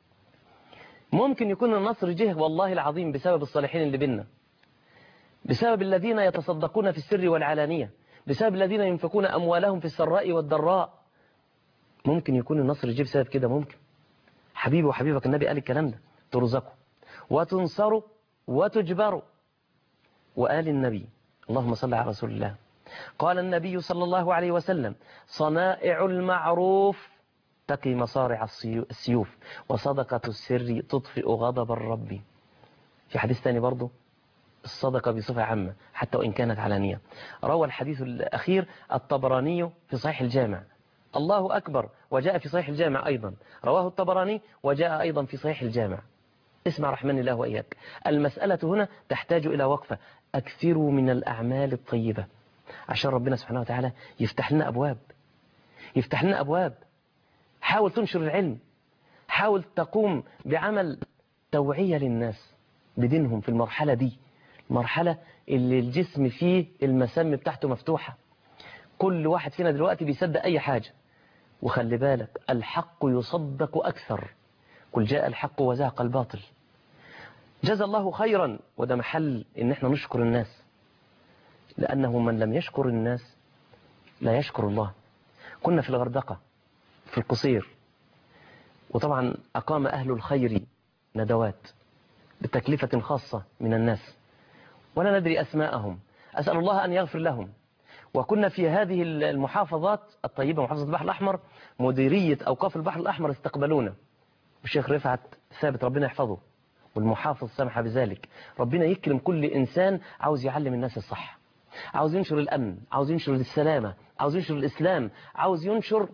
ممكن يكون النصر جه والله العظيم بسبب الصالحين اللي بينا بسبب الذين يتصدقون في السر والعلانية بسبب الذين ينفقون أموالهم في السراء والضراء ممكن يكون النصر جه بسبب كده ممكن حبيبي وحبيبك النبي قال الكلام ده ترزقوا وتنصروا وتجبروا وقال النبي اللهم صل على رسول الله قال النبي صلى الله عليه وسلم صنائع المعروف تقي مصارع السيوف وصدقة السر تطفئ غضب الرب في حديث ثاني برضه الصدقة بصفة عامة حتى وإن كانت علانية روى الحديث الأخير الطبراني في صحيح الجامع الله أكبر وجاء في صحيح الجامع أيضا رواه الطبراني وجاء أيضا في صحيح الجامع اسمع رحمن الله وإياك المسألة هنا تحتاج إلى وقفة أكثروا من الأعمال الطيبة عشان ربنا سبحانه وتعالى يفتح لنا أبواب يفتح لنا أبواب حاول تنشر العلم حاول تقوم بعمل توعية للناس بدينهم في المرحلة دي المرحلة اللي الجسم فيه المسام بتاعته مفتوحة كل واحد فينا دلوقتي بيصدق أي حاجة وخلي بالك الحق يصدق أكثر قل جاء الحق وزهق الباطل جزى الله خيرا وده محل ان احنا نشكر الناس لأنه من لم يشكر الناس لا يشكر الله كنا في الغردقة في القصير وطبعا أقام أهل الخير ندوات بتكلفة خاصة من الناس ولا ندري أسماءهم أسأل الله أن يغفر لهم وكنا في هذه المحافظات الطيبة محافظة البحر الأحمر مديرية أوقاف البحر الأحمر استقبلونا والشيخ رفعت ثابت ربنا يحفظه والمحافظ سمح بذلك ربنا يكرم كل إنسان عاوز يعلم الناس الصح عاوز ينشر الأمن عاوز ينشر السلامة عاوز ينشر الإسلام عاوز ينشر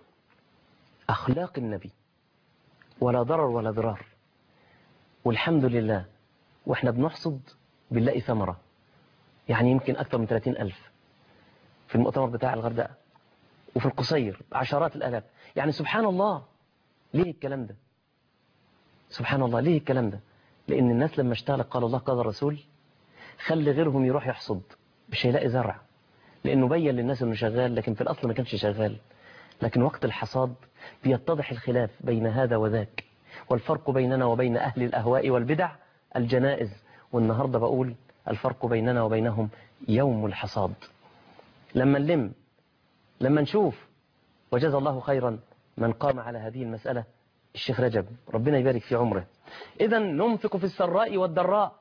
أخلاق النبي ولا ضرر ولا ضرار والحمد لله وإحنا بنحصد بنلاقي ثمرة يعني يمكن أكثر من 30 ألف في المؤتمر بتاع الغردقة وفي القصير عشرات الألاف يعني سبحان الله ليه الكلام ده سبحان الله ليه الكلام ده لأن الناس لما اشتغلت قال الله قال الرسول خلي غيرهم يروح يحصد مش هيلاقي زرع لأنه بين للناس أنه شغال لكن في الأصل ما كانش شغال لكن وقت الحصاد بيتضح الخلاف بين هذا وذاك والفرق بيننا وبين أهل الأهواء والبدع الجنائز والنهاردة بقول الفرق بيننا وبينهم يوم الحصاد لما نلم لما نشوف وجزى الله خيرا من قام على هذه المسألة الشيخ رجب ربنا يبارك في عمره إذا ننفق في السراء والضراء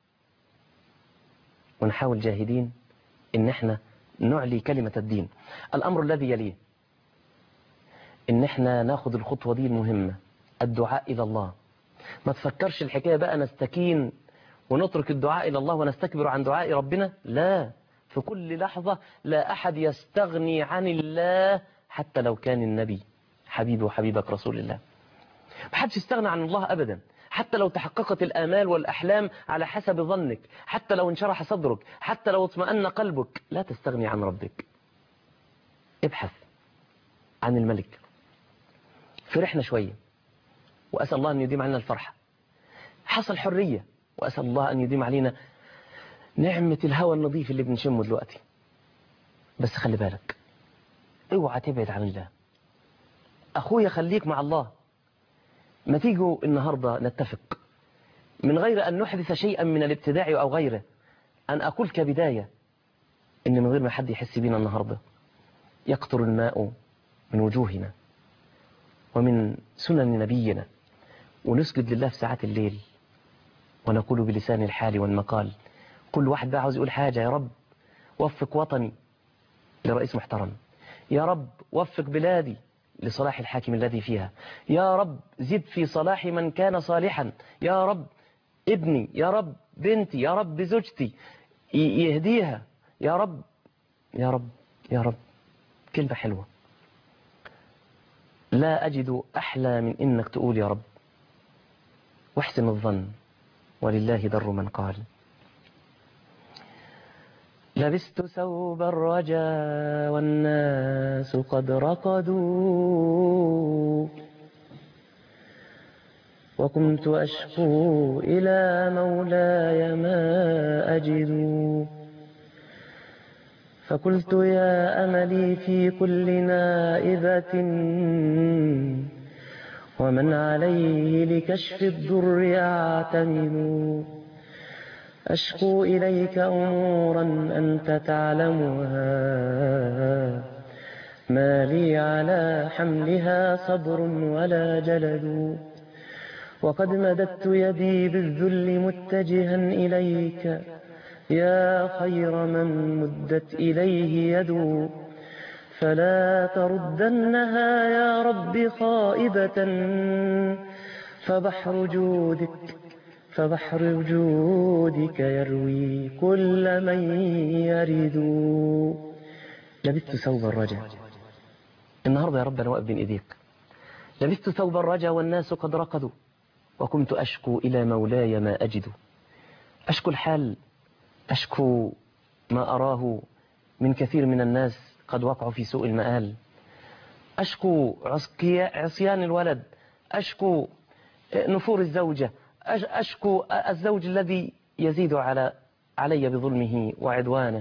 ونحاول جاهدين إن احنا نعلي كلمة الدين الأمر الذي يليه إن احنا ناخد الخطوة دي المهمة الدعاء إلى الله ما تفكرش الحكاية بقى نستكين ونترك الدعاء إلى الله ونستكبر عن دعاء ربنا لا في كل لحظة لا أحد يستغني عن الله حتى لو كان النبي حبيبي وحبيبك رسول الله ما حدش يستغنى عن الله أبدا حتى لو تحققت الآمال والأحلام على حسب ظنك حتى لو انشرح صدرك حتى لو اطمأن قلبك لا تستغني عن ربك ابحث عن الملك فرحنا شوية وأسأل الله أن يديم علينا الفرحة حصل حرية وأسأل الله أن يديم علينا نعمة الهوى النظيف اللي بنشمه دلوقتي بس خلي بالك اوعى تبعد عن الله أخويا خليك مع الله ما تيجوا النهاردة نتفق من غير أن نحدث شيئا من الابتداع أو غيره أن أقول كبداية إن من غير ما حد يحس بينا النهاردة يقطر الماء من وجوهنا ومن سنن نبينا ونسجد لله في ساعات الليل ونقول بلسان الحال والمقال كل واحد بقى عاوز يقول حاجة يا رب وفق وطني لرئيس محترم يا رب وفق بلادي لصلاح الحاكم الذي فيها يا رب زد في صلاح من كان صالحا يا رب ابني يا رب بنتي يا رب زوجتي يهديها يا رب يا رب يا رب كلمة حلوة لا أجد أحلى من إنك تقول يا رب واحسن الظن ولله در من قال لبست ثوب الرجا والناس قد رقدوا وكنت أشكو إلى مولاي ما أجد فقلت يا أملي في كل نائبة ومن عليه لكشف الضر أعتمد أشكو إليك أمورا أنت تعلمها ما لي على حملها صبر ولا جلد وقد مددت يدي بالذل متجها إليك يا خير من مدت إليه يد فلا تردنها يا رب خائبة فبحر جودك فبحر وجودك يروي كل من يرد لبثت ثوب الرجا النهاردة يا رب أنا واقف بين إيديك لبثت ثوب الرجا والناس قد رقدوا وكنت أشكو إلى مولاي ما أجد أشكو الحال أشكو ما أراه من كثير من الناس قد وقعوا في سوء المآل أشكو عصيان الولد أشكو نفور الزوجة أشكو الزوج الذي يزيد على علي بظلمه وعدوانه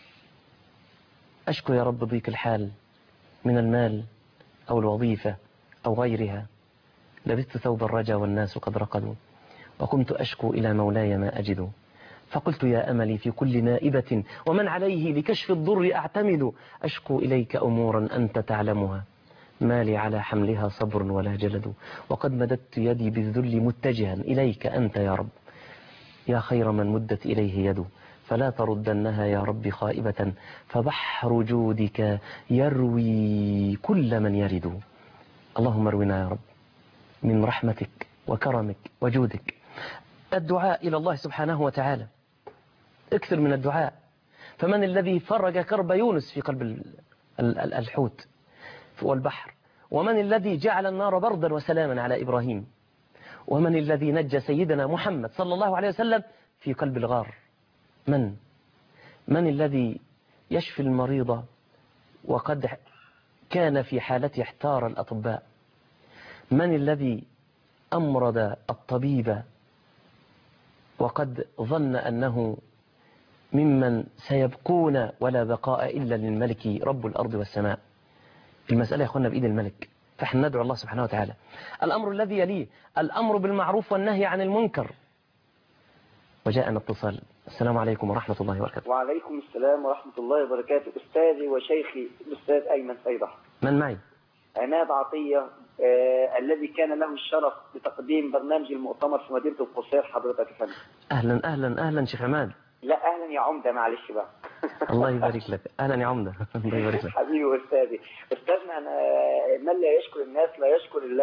أشكو يا رب ضيق الحال من المال أو الوظيفة أو غيرها لبثت ثوب الرجا والناس قد رقدوا وكنت أشكو إلى مولاي ما أجد فقلت يا أملي في كل نائبة ومن عليه لكشف الضر أعتمد أشكو إليك أمورا أنت تعلمها ما لي على حملها صبر ولا جلد وقد مددت يدي بالذل متجها إليك أنت يا رب يا خير من مدت إليه يد فلا تردنها يا رب خائبة فبحر جودك يروي كل من يرد اللهم ارونا يا رب من رحمتك وكرمك وجودك الدعاء إلى الله سبحانه وتعالى اكثر من الدعاء فمن الذي فرج كرب يونس في قلب الحوت والبحر ومن الذي جعل النار بردا وسلاما على إبراهيم ومن الذي نجى سيدنا محمد صلى الله عليه وسلم في قلب الغار من من الذي يشفي المريض وقد كان في حالته احتار الأطباء من الذي أمرض الطبيب وقد ظن أنه ممن سيبقون ولا بقاء إلا للملك رب الأرض والسماء المسألة يا أخوانا بإيد الملك فإحنا ندعو الله سبحانه وتعالى الأمر الذي يليه الأمر بالمعروف والنهي عن المنكر وجاءنا اتصال السلام عليكم ورحمة الله وبركاته وعليكم السلام ورحمة الله وبركاته أستاذي وشيخي الأستاذ أيمن فيضح من معي عماد عطية آه الذي كان له الشرف بتقديم برنامج المؤتمر في مدينة القصير حضرتك يا فندم أهلا أهلا أهلا شيخ عماد لا أهلا يا عمدة معلش بقى الله يبارك لك أهلا يا عمدة الله يبارك لك حبيبي وأستاذي أستاذنا أنا من لا يشكر الناس لا يشكر الله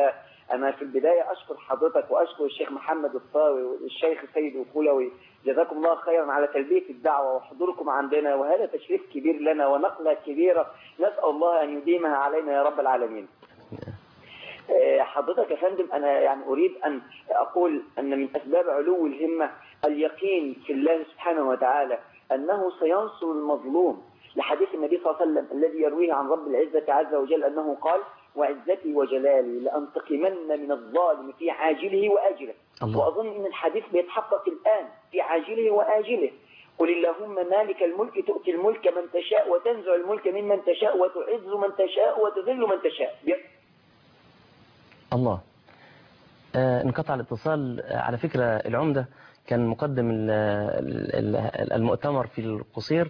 أنا في البداية أشكر حضرتك وأشكر الشيخ محمد الصاوي والشيخ سيد الكولوي جزاكم الله خيرا على تلبية الدعوة وحضوركم عندنا وهذا تشريف كبير لنا ونقلة كبيرة نسأل الله أن يديمها علينا يا رب العالمين آه، حضرتك يا فندم أنا يعني أريد أن أقول أن من أسباب علو الهمة اليقين في الله سبحانه وتعالى أنه سينصر المظلوم لحديث النبي صلى الله عليه وسلم الذي يرويه عن رب العزة عز وجل أنه قال وعزتي وجلالي لأنتقمن من الظالم في عاجله وآجله الله. وأظن أن الحديث بيتحقق الآن في عاجله وآجله قل اللهم مالك الملك تؤتي الملك من تشاء وتنزع الملك ممن تشاء وتعز من تشاء وتذل من تشاء الله آه، انقطع الاتصال آه، على فكرة العمدة كان مقدم ال- ال- ال- المؤتمر في القصير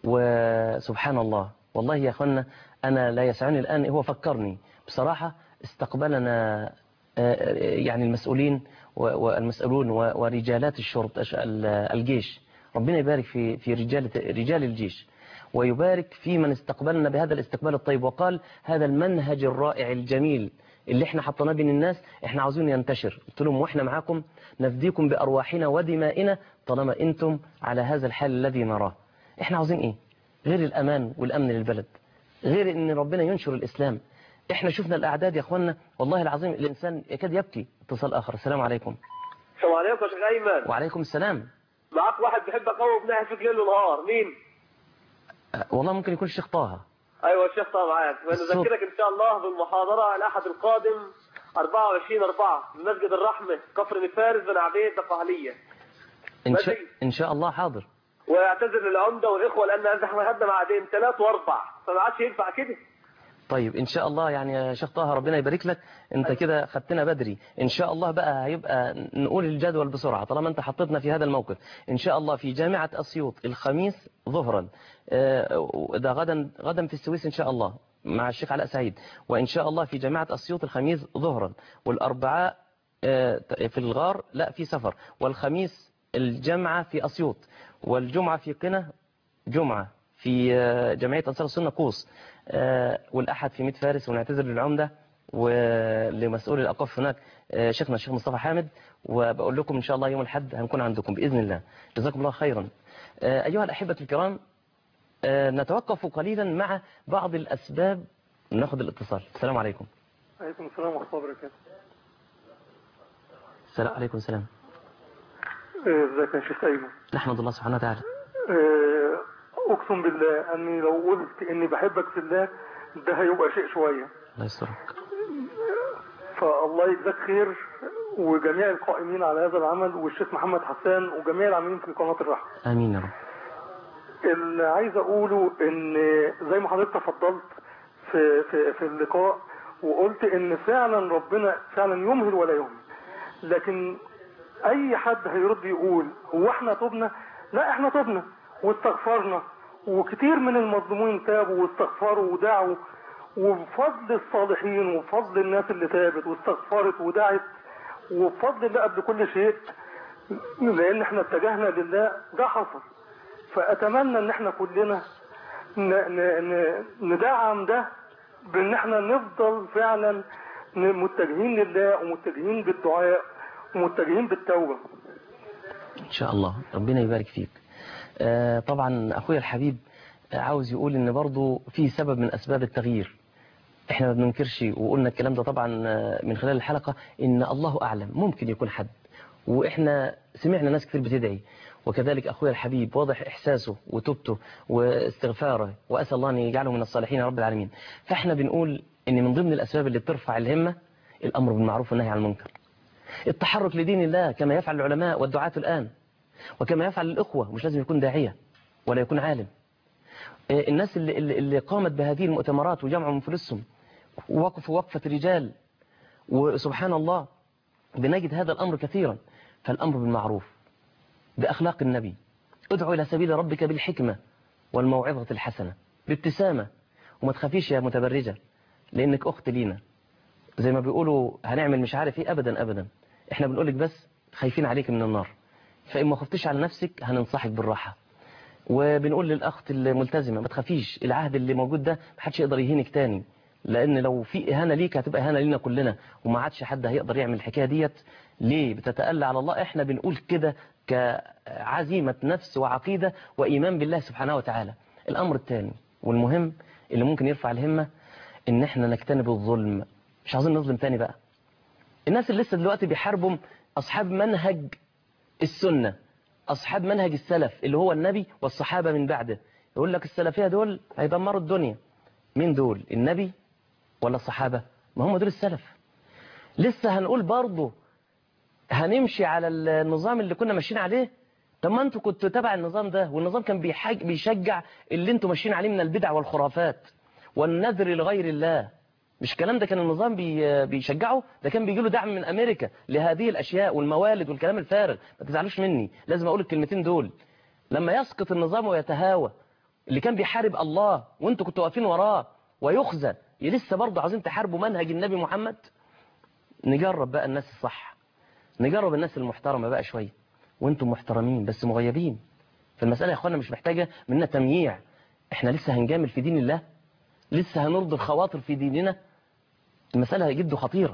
وسبحان الله والله يا أخوانا أنا لا يسعني الآن هو فكرني بصراحة استقبلنا آه، يعني المسؤولين و- والمسؤولون و- ورجالات الشرطة الش- ال- الجيش ربنا يبارك في في رجال رجال الجيش ويبارك في من استقبلنا بهذا الاستقبال الطيب وقال هذا المنهج الرائع الجميل اللي احنا حطيناه بين الناس احنا عاوزين ينتشر قلت لهم واحنا معاكم نفديكم بارواحنا ودمائنا طالما انتم على هذا الحال الذي نراه احنا عاوزين ايه غير الامان والامن للبلد غير ان ربنا ينشر الاسلام احنا شفنا الاعداد يا اخوانا والله العظيم الانسان يكاد يبكي اتصال اخر السلام عليكم السلام عليكم يا شيخ ايمن وعليكم السلام معاك واحد بيحبك قوي وبنحي فيك ليل ونهار مين؟ أه، والله ممكن يكون الشيخ طه ايوه الشيخ طه معاك الصوت. ونذكرك ان شاء الله بالمحاضره الاحد القادم 24 4 في مسجد الرحمه كفر نفارس بن عبيد القهليه ان شاء ماشي. ان شاء الله حاضر واعتذر للعمده والاخوه لان احنا خدنا معادين ثلاث واربع فما عادش ينفع كده طيب ان شاء الله يعني يا شيخ طه ربنا يبارك لك انت كده خدتنا بدري ان شاء الله بقى هيبقى نقول الجدول بسرعه طالما انت حطيتنا في هذا الموقف ان شاء الله في جامعه اسيوط الخميس ظهرا آه، ده غدا غدا في السويس ان شاء الله مع الشيخ علاء سعيد وان شاء الله في جامعه اسيوط الخميس ظهرا والاربعاء آه، في الغار لا في سفر والخميس الجامعه في اسيوط والجمعه في قنا جمعة في آه، جمعية أنصار السنة قوس آه، والأحد في ميت فارس ونعتذر للعمدة ولمسؤول الأوقاف هناك آه، شيخنا الشيخ مصطفى حامد وبقول لكم إن شاء الله يوم الأحد هنكون عندكم بإذن الله جزاكم الله خيرا آه، أيها الأحبة الكرام آه، نتوقف قليلا مع بعض الأسباب ناخذ الاتصال السلام عليكم عليكم السلام ورحمه الله وبركاته السلام عليكم السلام ازيك يا شيخ ايمن نحمد الله سبحانه وتعالى اقسم بالله اني لو قلت اني بحبك في الله ده هيبقى شيء شويه الله يسترك فالله يجزاك خير وجميع القائمين على هذا العمل والشيخ محمد حسان وجميع العاملين في قناة الرحمة آمين يا رب اللي عايز اقوله ان زي ما حضرتك تفضلت في في في اللقاء وقلت ان فعلا ربنا فعلا يمهل ولا يهمل لكن اي حد هيرد يقول هو احنا تبنا لا احنا تبنا واستغفرنا وكتير من المظلومين تابوا واستغفروا ودعوا وبفضل الصالحين وبفضل الناس اللي تابت واستغفرت ودعت وبفضل الله قبل كل شيء لان احنا اتجهنا لله ده حصل فاتمنى ان احنا كلنا ن- ن- ن- ندعم ده بان احنا نفضل فعلا ن- متجهين لله ومتجهين بالدعاء ومتجهين بالتوبه إن شاء الله ربنا يبارك فيك آه، طبعا أخويا الحبيب آه، عاوز يقول إن برضو في سبب من أسباب التغيير احنا ما بننكرش وقلنا الكلام ده طبعا آه، من خلال الحلقة إن الله أعلم ممكن يكون حد وإحنا سمعنا ناس كتير بتدعي وكذلك أخويا الحبيب واضح إحساسه وتوبته واستغفاره وأسأل الله أن يجعله من الصالحين يا رب العالمين فإحنا بنقول إن من ضمن الأسباب اللي بترفع الهمة الأمر بالمعروف والنهي عن المنكر التحرك لدين الله كما يفعل العلماء والدعاة الآن وكما يفعل الأخوة مش لازم يكون داعية ولا يكون عالم آه، الناس اللي, اللي اللي قامت بهذه المؤتمرات وجمعوا من فلوسهم ووقفوا وقفة رجال وسبحان الله بنجد هذا الأمر كثيرا فالأمر بالمعروف بأخلاق النبي ادعو إلى سبيل ربك بالحكمة والموعظة الحسنة بابتسامة وما تخافيش يا متبرجة لأنك أخت لينا زي ما بيقولوا هنعمل مش عارف ايه ابدا ابدا احنا بنقولك بس خايفين عليك من النار فإن ما خفتش على نفسك هننصحك بالراحة وبنقول للأخت الملتزمة ما تخافيش العهد اللي موجود ده محدش يقدر يهينك تاني لان لو في اهانه ليك هتبقى اهانه لينا كلنا وما عادش حد هيقدر يعمل الحكايه ديت ليه بتتألى على الله احنا بنقول كده كعزيمه نفس وعقيده وايمان بالله سبحانه وتعالى الامر الثاني والمهم اللي ممكن يرفع الهمه ان احنا نجتنب الظلم مش عاوزين نظلم تاني بقى الناس اللي لسه دلوقتي بيحاربوا اصحاب منهج السنه اصحاب منهج السلف اللي هو النبي والصحابه من بعده يقول لك السلفيه دول هيدمروا الدنيا مين دول النبي ولا الصحابة ما هم دول السلف لسه هنقول برضه هنمشي على النظام اللي كنا ماشيين عليه طب ما انتوا كنتوا تبع النظام ده والنظام كان بيحاج بيشجع اللي انتوا ماشيين عليه من البدع والخرافات والنذر لغير الله مش الكلام ده كان النظام بي بيشجعه ده كان بيجي له دعم من امريكا لهذه الاشياء والموالد والكلام الفارغ ما تزعلوش مني لازم اقول الكلمتين دول لما يسقط النظام ويتهاوى اللي كان بيحارب الله وانتوا كنتوا واقفين وراه ويخزى لسه برضه عايزين تحاربوا منهج النبي محمد نجرب بقى الناس الصح نجرب الناس المحترمة بقى شوية وانتم محترمين بس مغيبين فالمسألة يا اخوانا مش محتاجة مننا تمييع احنا لسه هنجامل في دين الله لسه هنرضي الخواطر في ديننا المسألة جد خطيرة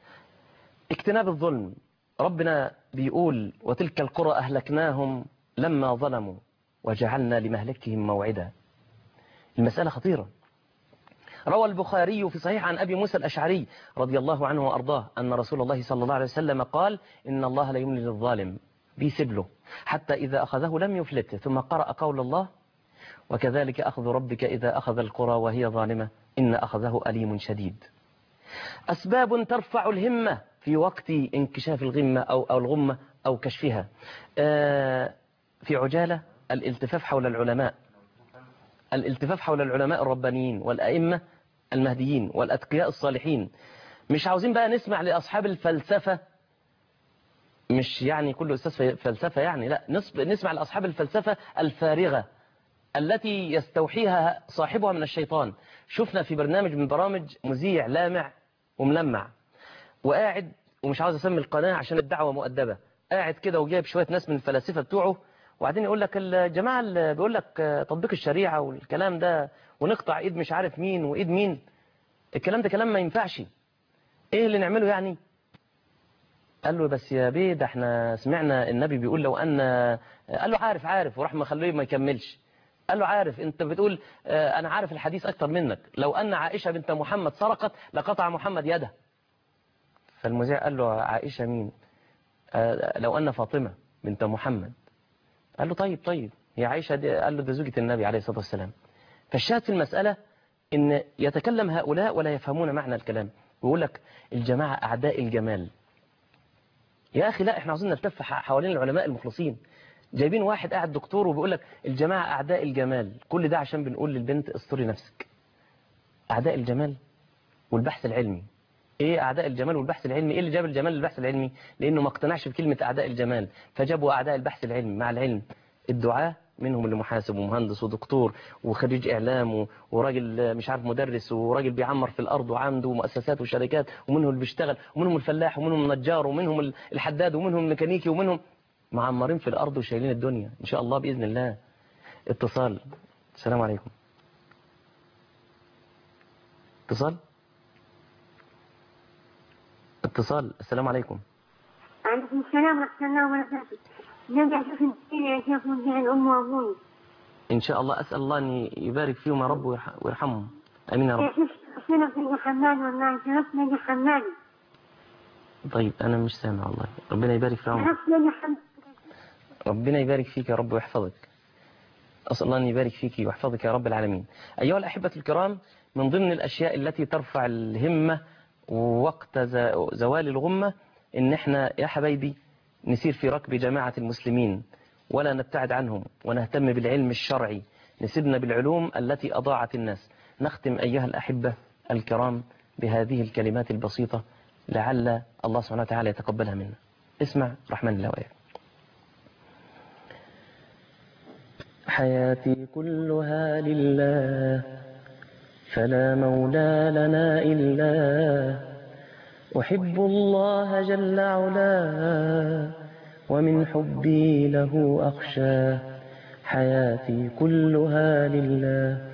اجتناب الظلم ربنا بيقول وتلك القرى أهلكناهم لما ظلموا وجعلنا لمهلكهم موعدا المسألة خطيرة روى البخاري في صحيح عن أبي موسى الأشعري رضي الله عنه وأرضاه أن رسول الله صلى الله عليه وسلم قال إن الله لا يملي للظالم بيسيب له حتى إذا أخذه لم يفلته ثم قرأ قول الله وكذلك أخذ ربك إذا أخذ القرى وهي ظالمة إن أخذه أليم شديد أسباب ترفع الهمة في وقت انكشاف الغمة أو, أو الغمة أو كشفها آه في عجالة الالتفاف حول العلماء الالتفاف حول العلماء الربانيين والأئمة المهديين والأتقياء الصالحين مش عاوزين بقى نسمع لأصحاب الفلسفة مش يعني كل أستاذ فلسفة يعني لا نسمع لأصحاب الفلسفة الفارغة التي يستوحيها صاحبها من الشيطان شفنا في برنامج من برامج مذيع لامع وملمع وقاعد ومش عاوز أسمي القناة عشان الدعوة مؤدبة قاعد كده وجايب شوية ناس من الفلاسفة بتوعه وبعدين يقول لك الجماعة اللي بيقول لك تطبيق الشريعة والكلام ده ونقطع ايد مش عارف مين وايد مين الكلام ده كلام ما ينفعش ايه اللي نعمله يعني قال له بس يا بيه ده احنا سمعنا النبي بيقول لو ان قال له عارف عارف وراح مخليه ما يكملش قال له عارف انت بتقول اه انا عارف الحديث اكتر منك لو ان عائشة بنت محمد سرقت لقطع محمد يده فالمذيع قال له عائشة مين اه لو ان فاطمة بنت محمد قال له طيب طيب هي عائشة دي قال له ده زوجة النبي عليه الصلاة والسلام فالشاهد في المسألة ان يتكلم هؤلاء ولا يفهمون معنى الكلام ويقول لك الجماعة أعداء الجمال يا أخي لا احنا عاوزين نلتف حوالين العلماء المخلصين جايبين واحد قاعد دكتور وبيقول لك الجماعة أعداء الجمال كل ده عشان بنقول للبنت استري نفسك أعداء الجمال والبحث العلمي ايه اعداء الجمال والبحث العلمي ايه اللي جاب الجمال للبحث العلمي لانه ما اقتنعش بكلمة اعداء الجمال فجابوا اعداء البحث العلمي مع العلم الدعاة منهم اللي محاسب ومهندس ودكتور وخريج اعلام وراجل مش عارف مدرس وراجل بيعمر في الارض وعنده مؤسسات وشركات ومنهم اللي بيشتغل ومنهم الفلاح ومنهم النجار ومنهم الحداد ومنهم الميكانيكي ومنهم معمرين في الارض وشايلين الدنيا ان شاء الله باذن الله اتصال السلام عليكم اتصال اتصال السلام عليكم عليكم السلام ورحمة الله وبركاته نرجع شوف الدين يا شيخ ونرجع الأم وأبوي إن شاء الله أسأل الله أن يبارك فيهم يا رب ويرحمهم أمين يا رب شرف يا حماد والله شرفنا يا حماد طيب أنا مش سامع والله ربنا يبارك في عمرك شرفنا يا حماد ربنا يبارك فيك يا رب ويحفظك أسأل الله أن يبارك فيك ويحفظك يا رب العالمين أيها الأحبة الكرام من ضمن الأشياء التي ترفع الهمة ووقت زوال الغمة إن إحنا يا حبايبي نسير في ركب جماعة المسلمين ولا نبتعد عنهم ونهتم بالعلم الشرعي نسيبنا بالعلوم التي أضاعت الناس نختم أيها الأحبة الكرام بهذه الكلمات البسيطة لعل الله سبحانه وتعالى يتقبلها منا اسمع رحمن الله وإياك حياتي كلها لله فلا مولى لنا إلا أحب الله جل علاه ومن حبي له أخشى حياتي كلها لله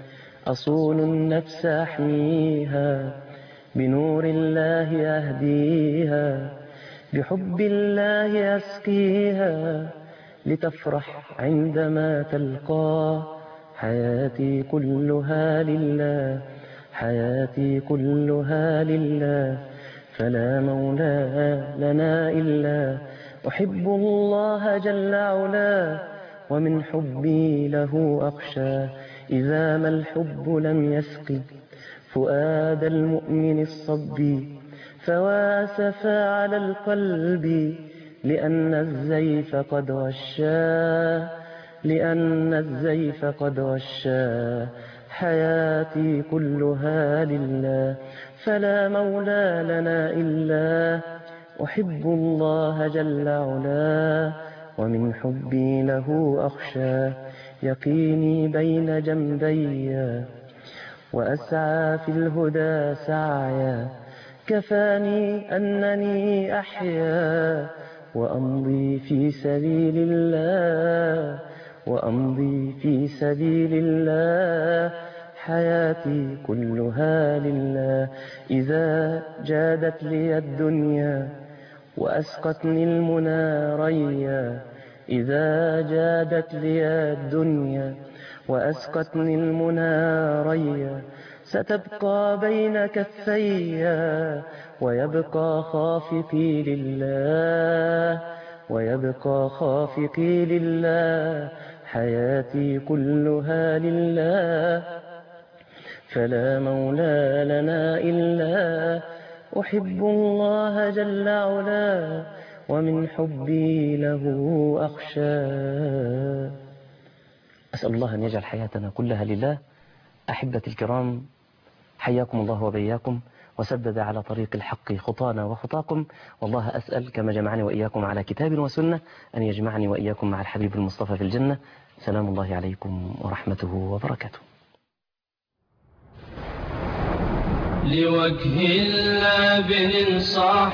أصون النفس أحميها بنور الله أهديها بحب الله أسقيها لتفرح عندما تلقاه حياتي كلها لله حياتي كلها لله فلا مولى لنا إلا أحب الله جل علاه ومن حبي له أخشى إذا ما الحب لم يسقي فؤاد المؤمن الصبي فواسفا على القلب لأن الزيف قد غشاه لأن الزيف قد غشاه حياتي كلها لله فلا مولى لنا إلا أحب الله جل علاه ومن حبي له أخشى يقيني بين جنبي وأسعى في الهدى سعيا كفاني أنني أحيا وأمضي في سبيل الله وأمضي في سبيل الله حياتي كلها لله إذا جادت لي الدنيا وأسقتني المنى ريا إذا جادت لي الدنيا وأسقتني المنى ريا ستبقى بين كفي ويبقى خافقي لله ويبقى خافقي لله حياتي كلها لله فلا مولى لنا إلا أحب الله جل علا ومن حبي له أخشى أسأل الله أن يجعل حياتنا كلها لله أحبتي الكرام حياكم الله وبياكم وسدد على طريق الحق خطانا وخطاكم والله أسأل كما جمعني وإياكم على كتاب وسنة أن يجمعني وإياكم مع الحبيب المصطفى في الجنة سلام الله عليكم ورحمته وبركاته لوجه الله بننصح